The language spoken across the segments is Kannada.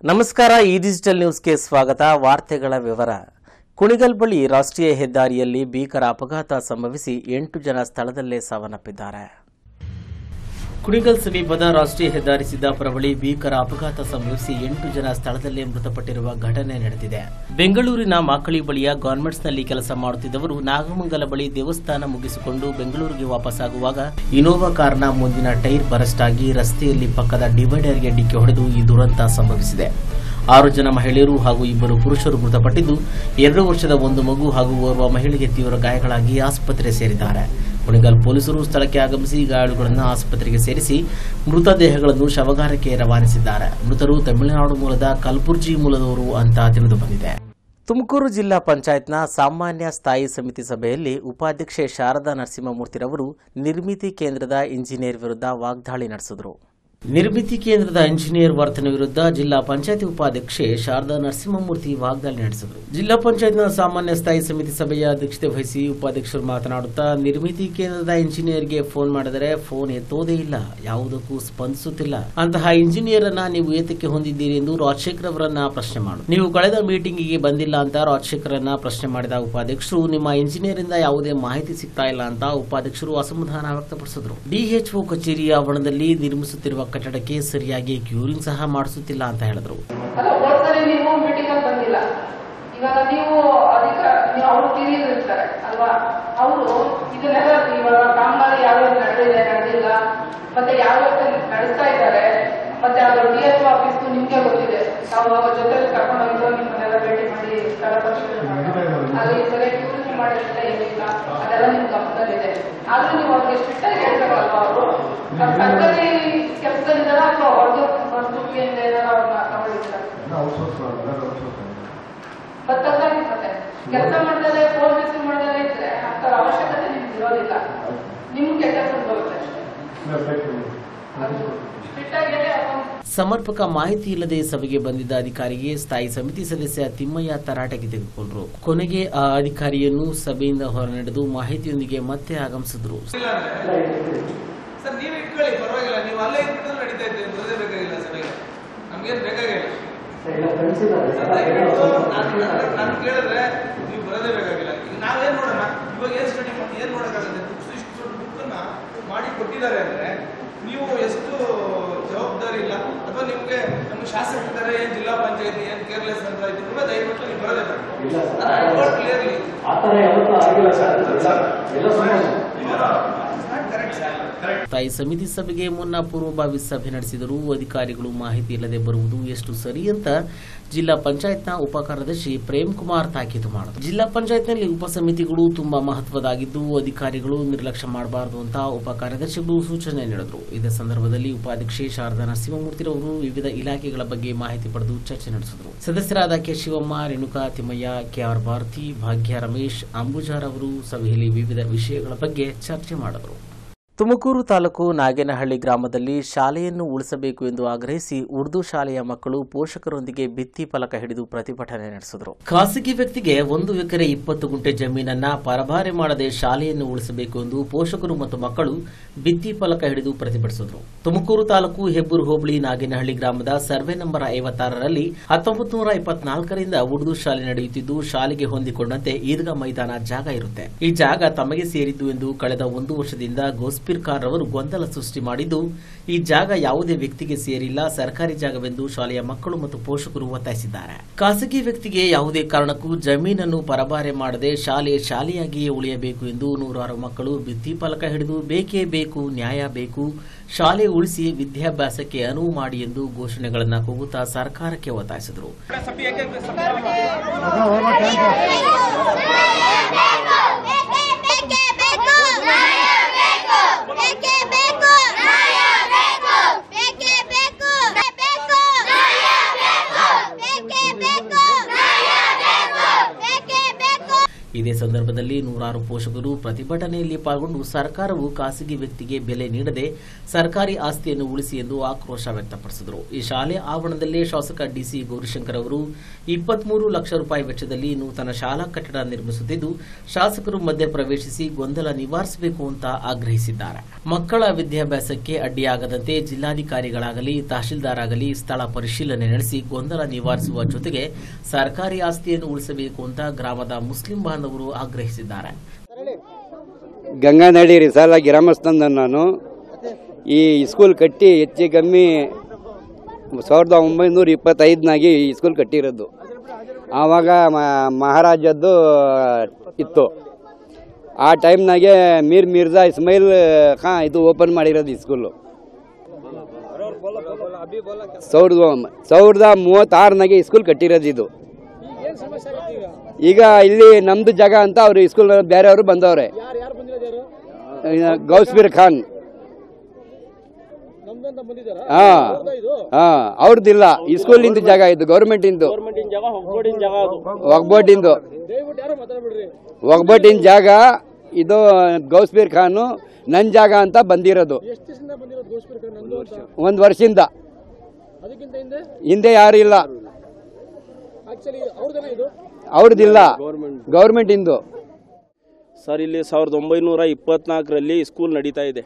ನಮಸ್ಕಾರ ಈ ಡಿಜಿಟಲ್ ನ್ಯೂಸ್ಗೆ ಸ್ವಾಗತ ವಾರ್ತೆಗಳ ವಿವರ ಕುಣಿಗಲ್ ಬಳಿ ರಾಷ್ಟ್ರೀಯ ಹೆದ್ದಾರಿಯಲ್ಲಿ ಭೀಕರ ಅಪಘಾತ ಸಂಭವಿಸಿ ಎಂಟು ಜನ ಸ್ಥಳದಲ್ಲೇ ಸಾವನ್ನಪ್ಪಿದ್ದಾರೆ ಕುಣಿಗಲ್ ಸಮೀಪದ ರಾಷ್ಟ್ರೀಯ ಹೆದ್ದಾರಿ ಸಿದ್ದಾಪುರ ಬಳಿ ಭೀಕರ ಅಪಘಾತ ಸಂಭವಿಸಿ ಎಂಟು ಜನ ಸ್ಥಳದಲ್ಲೇ ಮೃತಪಟ್ಟಿರುವ ಘಟನೆ ನಡೆದಿದೆ ಬೆಂಗಳೂರಿನ ಮಾಕಳಿ ಬಳಿಯ ಗಾರ್ಮೆಂಟ್ಸ್ನಲ್ಲಿ ಕೆಲಸ ಮಾಡುತ್ತಿದ್ದವರು ನಾಗಮಂಗಲ ಬಳಿ ದೇವಸ್ಥಾನ ಮುಗಿಸಿಕೊಂಡು ಬೆಂಗಳೂರಿಗೆ ವಾಪಸ್ಸಾಗುವಾಗ ಇನೋವಾ ಕಾರ್ನ ಮುಂದಿನ ಟೈರ್ ಬರಸ್ಟ್ ಆಗಿ ರಸ್ತೆಯಲ್ಲಿ ಪಕ್ಕದ ಡಿವೈಡರ್ಗೆ ಡಿಕ್ಕಿ ಹೊಡೆದು ಈ ದುರಂತ ಸಂಭವಿಸಿದೆ ಆರು ಜನ ಮಹಿಳೆಯರು ಹಾಗೂ ಇಬ್ಬರು ಪುರುಷರು ಮೃತಪಟ್ಟಿದ್ದು ಎರಡು ವರ್ಷದ ಒಂದು ಮಗು ಹಾಗೂ ಓರ್ವ ಮಹಿಳೆಗೆ ತೀವ್ರ ಗಾಯಗಳಾಗಿ ಆಸ್ಪತ್ರೆ ಸೇರಿದ್ದಾರೆ ಕುಣಿಗಲ್ ಪೊಲೀಸರು ಸ್ಥಳಕ್ಕೆ ಆಗಮಿಸಿ ಗಾಯಾಳುಗಳನ್ನು ಆಸ್ಪತ್ರೆಗೆ ಸೇರಿಸಿ ಮೃತದೇಹಗಳನ್ನು ಶವಗಾರಕ್ಕೆ ರವಾನಿಸಿದ್ದಾರೆ ಮೃತರು ತಮಿಳುನಾಡು ಮೂಲದ ಕಲಬುರ್ಜಿ ಮೂಲದವರು ಅಂತ ತಿಳಿದು ಬಂದಿದೆ ತುಮಕೂರು ಜಿಲ್ಲಾ ಪಂಚಾಯತ್ನ ಸಾಮಾನ್ಯ ಸ್ಥಾಯಿ ಸಮಿತಿ ಸಭೆಯಲ್ಲಿ ಉಪಾಧ್ಯಕ್ಷೆ ಶಾರದಾ ನರಸಿಂಹಮೂರ್ತಿರವರು ನಿರ್ಮಿತಿ ಕೇಂದ್ರದ ಇಂಜಿನಿಯರ್ ವಿರುದ್ಧ ವಾಗ್ದಾಳಿ ನಡೆಸಿದರು ನಿರ್ಮಿತಿ ಕೇಂದ್ರದ ಇಂಜಿನಿಯರ್ ವರ್ತನೆ ವಿರುದ್ಧ ಜಿಲ್ಲಾ ಪಂಚಾಯತಿ ಉಪಾಧ್ಯಕ್ಷೆ ಶಾರದಾ ನರಸಿಂಹಮೂರ್ತಿ ವಾಗ್ದಾಳಿ ನಡೆಸಿದರು ಜಿಲ್ಲಾ ಪಂಚಾಯತ್ನ ಸಾಮಾನ್ಯ ಸ್ಥಾಯಿ ಸಮಿತಿ ಸಭೆಯ ಅಧ್ಯಕ್ಷತೆ ವಹಿಸಿ ಉಪಾಧ್ಯಕ್ಷರು ಮಾತನಾಡುತ್ತಾ ನಿರ್ಮಿತಿ ಕೇಂದ್ರದ ಇಂಜಿನಿಯರ್ಗೆ ಫೋನ್ ಮಾಡಿದರೆ ಫೋನ್ ಎತ್ತೋದೇ ಇಲ್ಲ ಯಾವುದಕ್ಕೂ ಸ್ಪಂದಿಸುತ್ತಿಲ್ಲ ಅಂತಹ ಇಂಜಿನಿಯರ್ ಅನ್ನ ನೀವು ಏತಕ್ಕೆ ಹೊಂದಿದ್ದೀರಿ ಎಂದು ರಾಜಶೇಖರ್ ಅವರನ್ನ ಪ್ರಶ್ನೆ ಮಾಡು ನೀವು ಕಳೆದ ಮೀಟಿಂಗಿಗೆ ಬಂದಿಲ್ಲ ಅಂತ ರಾಜಶೇಖರ್ ಅನ್ನ ಪ್ರಶ್ನೆ ಮಾಡಿದ ಉಪಾಧ್ಯಕ್ಷರು ನಿಮ್ಮ ಇಂಜಿನಿಯರ್ ಇಂದ ಯಾವುದೇ ಮಾಹಿತಿ ಸಿಗ್ತಾ ಇಲ್ಲ ಅಂತ ಉಪಾಧ್ಯಕ್ಷರು ಅಸಮಾಧಾನ ವ್ಯಕ್ತಪಡಿಸಿದರು ಡಿಎಚ್ಒ ಕಚೇರಿ ಆವರಣದಲ್ಲಿ ನಿರ್ಮಿಸುತ್ತಿರುವ ಕಟ್ಟಡಕ್ಕೆ ಸರಿಯಾಗಿ ಕ್ಯೂರಿಂಗ್ ಸಹ ಮಾಡಿಸುತ್ತಿಲ್ಲ ಅಂತ ಹೇಳಿದರು ಅಲ್ಲ ಹೋದ್ಸರಿ ನೀವು ಮೀಟಿಂಗ್ ಅಲ್ಲಿ ಬಂದಿಲ್ಲ ಇವಾಗ ನೀವು ಅಧಿಕ ನೀವು ಅವ್ರು ಟಿವಿಯಲ್ಲಿ ಇರ್ತಾರೆ ಅಲ್ವಾ ಅವರು ಇದನ್ನೆಲ್ಲ ಇವಾಗ ಕಾಮಗಾರಿ ಯಾವ್ಯಾವ ನಡೆದಿದೆ ನಡೆದಿಲ್ಲ ಮತ್ತೆ ಯಾವ್ಯಾವ ನಡೆಸ್ತಾ ಇದ್ದಾರೆ ಮತ್ತೆ ಅದು ಡಿ ಎಸ್ ಆಫೀಸ್ ನಿಮ್ಗೆ ಗೊತ್ತಿದೆ ನಾವು ಅವಾಗ ಜೊತೆಲಿ ಕರ್ಕೊಂಡು ಹೋಗಿದ್ದು ನಿಮ್ಮನ್ನೆಲ್ಲ ಭೇಟಿ ಮಾಡಿ ಸ್ಥಳ ಪರಿಶೀಲನೆ ಮಾಡಿದ್ದು. ಅಲ್ಲಿ ಸರಿಯಾಗಿ ಕ್ಯೂರಿಂಗ್ ಮಾಡಿಲ್ಲ ಏನಿಲ್ಲ ಅದೆಲ್ಲ ನಿಮ್ ಗಮನದಲ್ಲಿದೆ ಆದ್ರೂ ನೀವು ಅವ್ರಿಗೆ ಸ್ಟ್ರಿಕ್ಟ್ ಆಗಿ ಹೇಳ್ಬೇಕಲ್ವಾ ಅವರು ಸರ್ಕಾರಿ ಕೆಲಸದಲ್ಲಿದ್ದಾರ ಅಥವಾ ಹೊರದು ಹೊರದುಕಿಯಿಂದ ಏನಾರ ಅವ್ರನ್ನ ತಗೊಂಡಿದ್ದಾರೆ ಬತ್ತಕ್ಕಾಗಿ ಮತ್ತೆ ಕೆಲಸ ಮಾಡ್ದಲೆ ಫೋನ್ ರಿಸೀವ್ ಮಾಡ್ದಲೆ ಇದ್ರೆ ಅಂತ ಅವಶ್ಯಕತೆ ನಿಮ್ಗೆ ಇರೋದಿಲ್ಲ ನಿಮ್ಗೆ ಕೆಟ್ಟ ಹೆಸರು ಬರುತ್ತೆ ಅಷ್ಟೇ ಸ್ಟ್ರಿಕ್ಟ್ ಆಗಿ ಹೇಳಿ ಅದೊಂದು ಸಮರ್ಪಕ ಮಾಹಿತಿ ಇಲ್ಲದೆ ಸಭೆಗೆ ಬಂದಿದ್ದ ಅಧಿಕಾರಿಗೆ ಸ್ಥಾಯಿ ಸಮಿತಿ ಸದಸ್ಯ ತಿಮ್ಮಯ್ಯ ತರಾಟೆಗೆ ತೆಗೆದುಕೊಂಡರು ಕೊನೆಗೆ ಆ ಅಧಿಕಾರಿಯನ್ನು ಸಭೆಯಿಂದ ಹೊರನಡೆದು ಮಾಹಿತಿಯೊಂದಿಗೆ ಮತ್ತೆ ಆಗಮಿಸಿದ್ರು ಸರ್ ನೀವು ಇಟ್ಕೊಳ್ಳಿ ಪರವಾಗಿಲ್ಲ ನೀವು ಅಲ್ಲೇ ಇಟ್ಬಿಟ್ಟು ನಡೀತಾ ಇದ್ದೀವಿ ಬರೋದೇ ಬೇಕಾಗಿಲ್ಲ ಸಭೆಗೆ ನಮ್ಗೇನು ಬೇಕಾಗಿಲ್ಲ ಸರ್, ದಯವಿಟ್ಟು ನಾನು ನಾನು- ನಾನು ಕೇಳಿದ್ರೆ ನೀವು ಬರೋದೇ ಬೇಕಾಗಿಲ್ಲ ಈಗ ನಾವೇನ್ ಮಾಡೋಣ ಇವಾಗ ಏನ್ ಸ್ಟಡಿ ಮಾಡಿ ಏನ್ ಮಾಡೋಕ್ಕಾಗುತ್ತೆ ಬುಕ್ಸ್ ಇಷ್ಟು ದೊಡ್ಡ ಬುಕ್ಕನ್ನ ಮಾಡಿ ಕೊಟ್ಟಿದ್ದಾರೆ ಅಂದ್ರೆ ನೀವು ಎಷ್ಟು ಜವಾಬ್ದಾರಿ ಇಲ್ಲ ಅಥವಾ ನಿಮ್ಗೆ ನಮ್ಮ ಶಾಸಕರಿದ್ದಾರೆ ಏನ್ ಜಿಲ್ಲಾ ಪಂಚಾಯತಿ ಏನ್ ಕೇರ್ಲೆಸ್ ಅಂತ ಇದ್ರು ಕೂಡ ದಯವಿಟ್ಟು ನೀವು ಬರೋದೇ ಬೇಕು ಕ್ಲಿಯರ್ಲಿ ಆ ಥರ ಯಾವತ್ತೂ ಆಗಿಲ್ಲ ಸರ್ ಎಲ್ಲ ಎಲ್ಲ ಸಮಾನ ಕರೆಕ್ಟ್ ಸರ್ ಕರೆಕ್ಟ್ ಸ್ಥಾಯಿ ಸಮಿತಿ ಸಭೆಗೆ ಮುನ್ನ ಪೂರ್ವಭಾವಿ ಸಭೆ ನಡೆಸಿದರೂ ಅಧಿಕಾರಿಗಳು ಮಾಹಿತಿ ಇಲ್ಲದೆ ಬರುವುದು ಎಷ್ಟು ಸರಿ ಅಂತ ಜಿಲ್ಲಾ ಪಂಚಾಯತ್ನ ಉಪ ಕಾರ್ಯದರ್ಶಿ ಪ್ರೇಮ್ ಕುಮಾರ್ ತಾಕೀತು ಮಾಡಿದರು ಜಿಲ್ಲಾ ಪಂಚಾಯತ್ನಲ್ಲಿ ಉಪ ಸಮಿತಿಗಳು ತುಂಬಾ ಮಹತ್ವದಾಗಿದ್ದು ಅಧಿಕಾರಿಗಳು ನಿರ್ಲಕ್ಷ್ಯ ಮಾಡಬಾರದು ಅಂತ ಉಪ ಕಾರ್ಯದರ್ಶಿಗಳು ಸೂಚನೆ ನೀಡಿದರು ಇದೇ ಸಂದರ್ಭದಲ್ಲಿ ಉಪಾಧ್ಯಕ್ಷೆ ಶಾರದಾ ನರಸಿಂಹಮೂರ್ತಿರವರು ವಿವಿಧ ಇಲಾಖೆಗಳ ಬಗ್ಗೆ ಮಾಹಿತಿ ಪಡೆದು ಚರ್ಚೆ ನಡೆಸಿದರು ಸದಸ್ಯರಾದ ಕೆ ಶಿವಮ್ಮ ರೇಣುಕಾ ತಿಮ್ಮಯ್ಯ ಕೆಆರ್ ಭಾರತಿ ಭಾಗ್ಯ ರಮೇಶ್ ಅಂಬುಜಾರ್ ಅವರು ಸಭೆಯಲ್ಲಿ ವಿವಿಧ ವಿಷಯಗಳ ಬಗ್ಗೆ ಚರ್ಚೆ ಮಾಡಿದರು ತುಮಕೂರು ತಾಲೂಕು ನಾಗೇನಹಳ್ಳಿ ಗ್ರಾಮದಲ್ಲಿ ಶಾಲೆಯನ್ನು ಉಳಿಸಬೇಕು ಎಂದು ಆಗ್ರಹಿಸಿ ಉರ್ದು ಶಾಲೆಯ ಮಕ್ಕಳು ಪೋಷಕರೊಂದಿಗೆ ಭಿತ್ತಿ ಫಲಕ ಹಿಡಿದು ಪ್ರತಿಭಟನೆ ನಡೆಸಿದರು ಖಾಸಗಿ ವ್ಯಕ್ತಿಗೆ ಒಂದು ಎಕರೆ ಇಪ್ಪತ್ತು ಗುಂಟೆ ಜಮೀನನ್ನ ಪರಭಾರೆ ಮಾಡದೆ ಶಾಲೆಯನ್ನು ಉಳಿಸಬೇಕು ಎಂದು ಪೋಷಕರು ಮತ್ತು ಮಕ್ಕಳು ಭಿತ್ತಿ ಫಲಕ ಹಿಡಿದು ಪ್ರತಿಭಟಿಸಿದರು ತುಮಕೂರು ತಾಲೂಕು ಹೆಬ್ಬೂರು ಹೋಬಳಿ ನಾಗೇನಹಳ್ಳಿ ಗ್ರಾಮದ ಸರ್ವೆ ನಂಬರ್ ಐವತ್ತಾರರಲ್ಲಿ ಹತ್ತೊಂಬತ್ತು ನೂರ ಇಪ್ಪತ್ನಾಲ್ಕರಿಂದ ಉರ್ದು ಶಾಲೆ ನಡೆಯುತ್ತಿದ್ದು ಶಾಲೆಗೆ ಹೊಂದಿಕೊಂಡಂತೆ ಈದ್ಗಾ ಮೈದಾನ ಜಾಗ ಇರುತ್ತೆ ಈ ಜಾಗ ತಮಗೆ ಸೇರಿದ್ದು ಎಂದು ಕಳೆದ ಒಂದು ವರ್ಷದಿಂದ ಗೋಸ್ಪಿರ್ ಖಾನ್ ಅವರು ಗೊಂದಲ ಸೃಷ್ಟಿ ಮಾಡಿದ್ದು ಈ ಜಾಗ ಯಾವುದೇ ವ್ಯಕ್ತಿಗೆ ಸೇರಿಲ್ಲ ಸರ್ಕಾರಿ ಜಾಗವೆಂದು ಶಾಲೆಯ ಮಕ್ಕಳು ಮತ್ತು ಪೋಷಕರು ಒತ್ತಾಯಿಸಿದ್ದಾರೆ ಖಾಸಗಿ ವ್ಯಕ್ತಿಗೆ ಯಾವುದೇ ಕಾರಣಕ್ಕೂ ಜಮೀನನ್ನು ಪರಭಾರೆ ಮಾಡದೆ ಶಾಲೆ ಶಾಲೆಯಾಗಿಯೇ ಉಳಿಯಬೇಕು ಎಂದು ನೂರಾರು ಮಕ್ಕಳು ಭಿತ್ತಿ ಫಲಕ ಹಿಡಿದು ಬೇಕೇ ಬೇಕು ನ್ಯಾಯ ಬೇಕು ಶಾಲೆ ಉಳಿಸಿ ವಿದ್ಯಾಭ್ಯಾಸಕ್ಕೆ ಅನುವು ಮಾಡಿ ಎಂದು ಘೋಷಣೆಗಳನ್ನು ಕೂಗುತ್ತಾ ಸರ್ಕಾರಕ್ಕೆ ಒತ್ತಾಯಿಸಿದರು ಇದೇ ಸಂದರ್ಭದಲ್ಲಿ ನೂರಾರು ಪೋಷಕರು ಪ್ರತಿಭಟನೆಯಲ್ಲಿ ಪಾಲ್ಗೊಂಡು ಸರ್ಕಾರವು ಖಾಸಗಿ ವ್ಯಕ್ತಿಗೆ ಬೆಲೆ ನೀಡದೆ ಸರ್ಕಾರಿ ಆಸ್ತಿಯನ್ನು ಉಳಿಸಿ ಎಂದು ಆಕ್ರೋಶ ವ್ಯಕ್ತಪಡಿಸಿದರು ಈ ಶಾಲೆ ಆವರಣದಲ್ಲೇ ಶಾಸಕ ಡಿಸಿ ಗೌರಿಶಂಕರ್ ಅವರು ಇಪ್ಪತ್ಮೂರು ಲಕ್ಷ ರೂಪಾಯಿ ವೆಚ್ಚದಲ್ಲಿ ನೂತನ ಶಾಲಾ ಕಟ್ಟಡ ನಿರ್ಮಿಸುತ್ತಿದ್ದು ಶಾಸಕರು ಮಧ್ಯ ಪ್ರವೇಶಿಸಿ ಗೊಂದಲ ನಿವಾರಿಸಬೇಕು ಅಂತ ಆಗ್ರಹಿಸಿದ್ದಾರೆ ಮಕ್ಕಳ ವಿದ್ಯಾಭ್ಯಾಸಕ್ಕೆ ಅಡ್ಡಿಯಾಗದಂತೆ ಜಿಲ್ಲಾಧಿಕಾರಿಗಳಾಗಲಿ ತಹಶೀಲ್ದಾರ್ ಆಗಲಿ ಸ್ಥಳ ಪರಿಶೀಲನೆ ನಡೆಸಿ ಗೊಂದಲ ನಿವಾರಿಸುವ ಜೊತೆಗೆ ಸರ್ಕಾರಿ ಆಸ್ತಿಯನ್ನು ಉಳಿಸಬೇಕು ಅಂತ ಗ್ರಾಮದ ಮುಸ್ಲಿಂ ಬಾಂಧವರು ಆಗ್ರಹಿಸಿದ್ದಾರೆ ಗಂಗಾನಹಳ್ಳಿ ರಿಸಾಲ ಗ್ರಾಮಸ್ಥಂದ ನಾನು ಈ ಸ್ಕೂಲ್ ಕಟ್ಟಿ ಹೆಚ್ಚು ಕಮ್ಮಿ ಸಾವಿರದ ಒಂಬೈನೂರ ಇಪ್ಪತ್ತೈದನಾಗಿ ಈ ಸ್ಕೂಲ್ ಕಟ್ಟಿರೋದು ಆವಾಗ ಮ- ಮಹಾರಾಜದ್ದು ಇತ್ತು ಆ ಟೈಮ್ನಾಗೆ ಮೀರ್ ಮಿರ್ಜಾ ಇಸ್ಮೈಲ್ ಖಾನ್ ಇದು ಓಪನ್ ಮಾಡಿರೋದು ಈ ಸ್ಕೂಲು ಸಾವಿರದ ಒಂಬ- ಸಾವಿರದ ಮೂವತ್ತಾರನಾಗೆ ಈ ಸ್ಕೂಲ್ ಕಟ್ಟಿರೋದು ಇದು ಈಗ ಇಲ್ಲಿ ನಮ್ದು ಜಾಗ ಅಂತ ಅವ್ರು ಈ ಸ್ಕೂಲ್ ಬೇರೆಯವರು ಬಂದವ್ರೆ ಗೌಸ್ಬೀರ್ ಖಾನ್ ಹಾ ಹಾ ಅವ್ರದ್ದಿಲ್ಲ ಈ ಸ್ಕೂಲ್ ಇಂದ ಜಾಗ ಇದು ಗೌರ್ಮೆಂಟ್ ಇಂದು ಒಗ್ಬೋಟಿಂದು ಒಗ್ಬೋಟಿನ ಜಾಗ ಇದು ಗೌಸ್ಬೀರ್ ಖಾನ್ ನನ್ ಜಾಗ ಅಂತ ಬಂದಿರೋದು ಒಂದ್ ವರ್ಷದಿಂದ ಹಿಂದೆ ಯಾರು ಇಲ್ಲ ಅವ್ರದ್ದಿಲ್ಲ ಗೌರ್ಮೆಂಟ್ ಇಂದು ಸರ್ ಇಲ್ಲಿ ಸಾವಿರದ ಒಂಬೈನೂರ ಇಪ್ಪತ್ನಾಲ್ಕರಲ್ಲಿ ಸ್ಕೂಲ್ ನಡೀತಾ ಇದೆ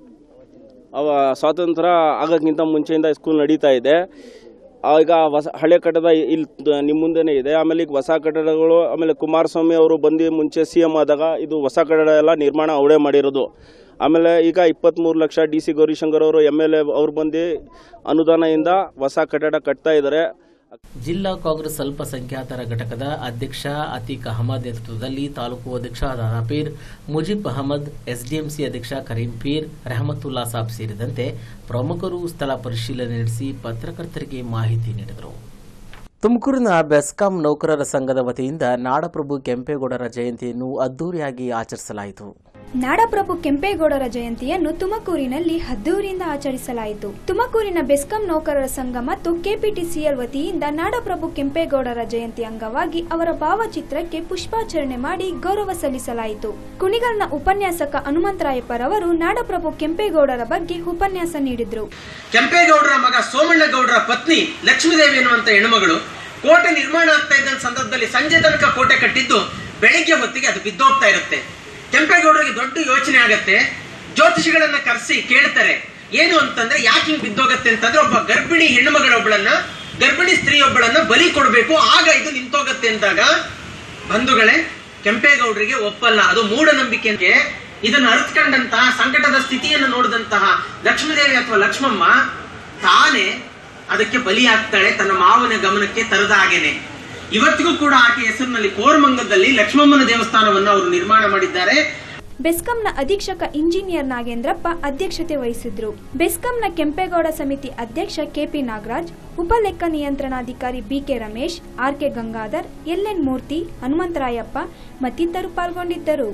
ಅವ ಸ್ವಾತಂತ್ರ್ಯ ಆಗೋಕ್ಕಿಂತ ಮುಂಚೆಯಿಂದ ಸ್ಕೂಲ್ ನಡೀತಾ ಇದೆ ಈಗ ಹೊಸ ಹಳೆ ಕಟ್ಟಡ ಇಲ್ಲಿ ನಿಮ್ಮ ಮುಂದೆನೇ ಇದೆ ಆಮೇಲೆ ಈಗ ಹೊಸ ಕಟ್ಟಡಗಳು ಆಮೇಲೆ ಕುಮಾರಸ್ವಾಮಿ ಅವರು ಬಂದು ಮುಂಚೆ ಸಿ ಎಮ್ ಆದಾಗ ಇದು ಹೊಸ ಕಟ್ಟಡ ಎಲ್ಲ ನಿರ್ಮಾಣ ಅವಳೇ ಮಾಡಿರೋದು ಆಮೇಲೆ ಈಗ ಇಪ್ಪತ್ತ್ಮೂರು ಲಕ್ಷ ಡಿ ಸಿ ಗೌರಿಶಂಕರ್ ಅವರು ಎಮ್ ಎಲ್ ಎ ಅವ್ರು ಬಂದು ಅನುದಾನದಿಂದ ಹೊಸ ಕಟ್ಟಡ ಕಟ್ತಾ ಇದ್ದಾರೆ ಜಿಲ್ಲಾ ಕಾಂಗ್ರೆಸ್ ಅಲ್ಪಸಂಖ್ಯಾತರ ಘಟಕದ ಅಧ್ಯಕ್ಷ ಅತೀಕ್ ಅಹಮದ್ ನೇತೃತ್ವದಲ್ಲಿ ತಾಲೂಕು ಅಧ್ಯಕ್ಷ ದಾದಾಪೀರ್ ಮುಜಿಬ್ ಅಹಮದ್ ಎಸ್ಡಿಎಂಸಿ ಅಧ್ಯಕ್ಷ ಕರೀಂ ಪೀರ್ ರೆಹಮತುಲ್ಲಾ ಸಾಬ್ ಸೇರಿದಂತೆ ಪ್ರಮುಖರು ಸ್ಥಳ ಪರಿಶೀಲನೆ ನಡೆಸಿ ಪತ್ರಕರ್ತರಿಗೆ ಮಾಹಿತಿ ನೀಡಿದರು ತುಮಕೂರಿನ ಬೆಸ್ಕಾಂ ನೌಕರರ ಸಂಘದ ವತಿಯಿಂದ ನಾಡಪ್ರಭು ಕೆಂಪೇಗೌಡರ ಜಯಂತಿಯನ್ನು ಅದ್ದೂರಿಯಾಗಿ ಆಚರಿಸಲಾಯಿತು ನಾಡಪ್ರಭು ಕೆಂಪೇಗೌಡರ ಜಯಂತಿಯನ್ನು ತುಮಕೂರಿನಲ್ಲಿ ಅದ್ದೂರಿಯಿಂದ ಆಚರಿಸಲಾಯಿತು ತುಮಕೂರಿನ ಬೆಸ್ಕಾಂ ನೌಕರರ ಸಂಘ ಮತ್ತು ಕೆಪಿಟಿಸಿಎಲ್ ವತಿಯಿಂದ ನಾಡಪ್ರಭು ಕೆಂಪೇಗೌಡರ ಜಯಂತಿ ಅಂಗವಾಗಿ ಅವರ ಭಾವಚಿತ್ರಕ್ಕೆ ಪುಷ್ಪಾಚರಣೆ ಮಾಡಿ ಗೌರವ ಸಲ್ಲಿಸಲಾಯಿತು ಕುಣಿಗಲ್ನ ಉಪನ್ಯಾಸಕ ಹನುಮಂತರಾಯಪ್ಪರವರು ನಾಡಪ್ರಭು ಕೆಂಪೇಗೌಡರ ಬಗ್ಗೆ ಉಪನ್ಯಾಸ ನೀಡಿದ್ರು ಕೆಂಪೇಗೌಡರ ಮಗ ಸೋಮಣ್ಣಗೌಡರ ಪತ್ನಿ ಲಕ್ಷ್ಮೀದೇವಿ ಎನ್ನುವಂತ ಹೆಣ್ಮಗಳು ಕೋಟೆ ನಿರ್ಮಾಣ ಆಗ್ತಾ ಇದ್ದ ಸಂದರ್ಭದಲ್ಲಿ ಸಂಜೆ ತನಕ ಕೋಟೆ ಕಟ್ಟಿದ್ದು ಬೆಳಿಗ್ಗೆ ಹೊತ್ತಿಗೆ ಅದು ಬಿದ್ದೋಗ್ತಾ ಇರುತ್ತೆ ಕೆಂಪೇಗೌಡರಿಗೆ ದೊಡ್ಡ ಯೋಚನೆ ಆಗತ್ತೆ ಜ್ಯೋತಿಷಿಗಳನ್ನ ಕರೆಸಿ ಕೇಳ್ತಾರೆ ಏನು ಅಂತಂದ್ರೆ ಯಾಕೆ ಹಿಂಗ್ ಬಿದ್ದೋಗತ್ತೆ ಅಂತಂದ್ರೆ ಒಬ್ಬ ಗರ್ಭಿಣಿ ಹೆಣ್ಣುಮಗಳೊಬ್ಬಳನ್ನ ಗರ್ಭಿಣಿ ಸ್ತ್ರೀಯೊಬ್ಬಳನ್ನ ಬಲಿ ಕೊಡಬೇಕು ಆಗ ಇದು ನಿಂತೋಗತ್ತೆ ಅಂದಾಗ ಬಂಧುಗಳೇ ಕೆಂಪೇಗೌಡರಿಗೆ ಒಪ್ಪಲ್ಲ ಅದು ಮೂಢನಂಬಿಕೆ ಇದನ್ನು ಅರ್ಥಕೊಂಡಂತಹ ಸಂಕಟದ ಸ್ಥಿತಿಯನ್ನು ನೋಡಿದಂತಹ ಲಕ್ಷ್ಮೀದೇವಿ ಅಥವಾ ಲಕ್ಷ್ಮಮ್ಮ ತಾನೇ ಅದಕ್ಕೆ ಬಲಿಯಾಗ್ತಾಳೆ ತನ್ನ ಮಾವನ ಗಮನಕ್ಕೆ ತರದ ಹಾಗೇನೆ ಇವತ್ತಿಗೂ ಕೂಡ ಆಕೆ ಹೆಸರಿನಲ್ಲಿ ಕೋರಮಂಗಲದಲ್ಲಿ ಲಕ್ಷ್ಮಮ್ಮನ ದೇವಸ್ಥಾನವನ್ನು ಅವರು ನಿರ್ಮಾಣ ಮಾಡಿದ್ದಾರೆ ಬೆಸ್ಕಾಂನ ಅಧೀಕ್ಷಕ ಇಂಜಿನಿಯರ್ ನಾಗೇಂದ್ರಪ್ಪ ಅಧ್ಯಕ್ಷತೆ ವಹಿಸಿದ್ರು ಬೆಸ್ಕಾಂನ ಕೆಂಪೇಗೌಡ ಸಮಿತಿ ಅಧ್ಯಕ್ಷ ಕೆಪಿ ನಾಗರಾಜ್ ಉಪ ಲೆಕ್ಕ ನಿಯಂತ್ರಣಾಧಿಕಾರಿ BK Ramesh RK Gangadhar LN Murthy Hanumantharayappa ಮತ್ತಿತರರು ಪಾಲ್ಗೊಂಡಿದ್ದರು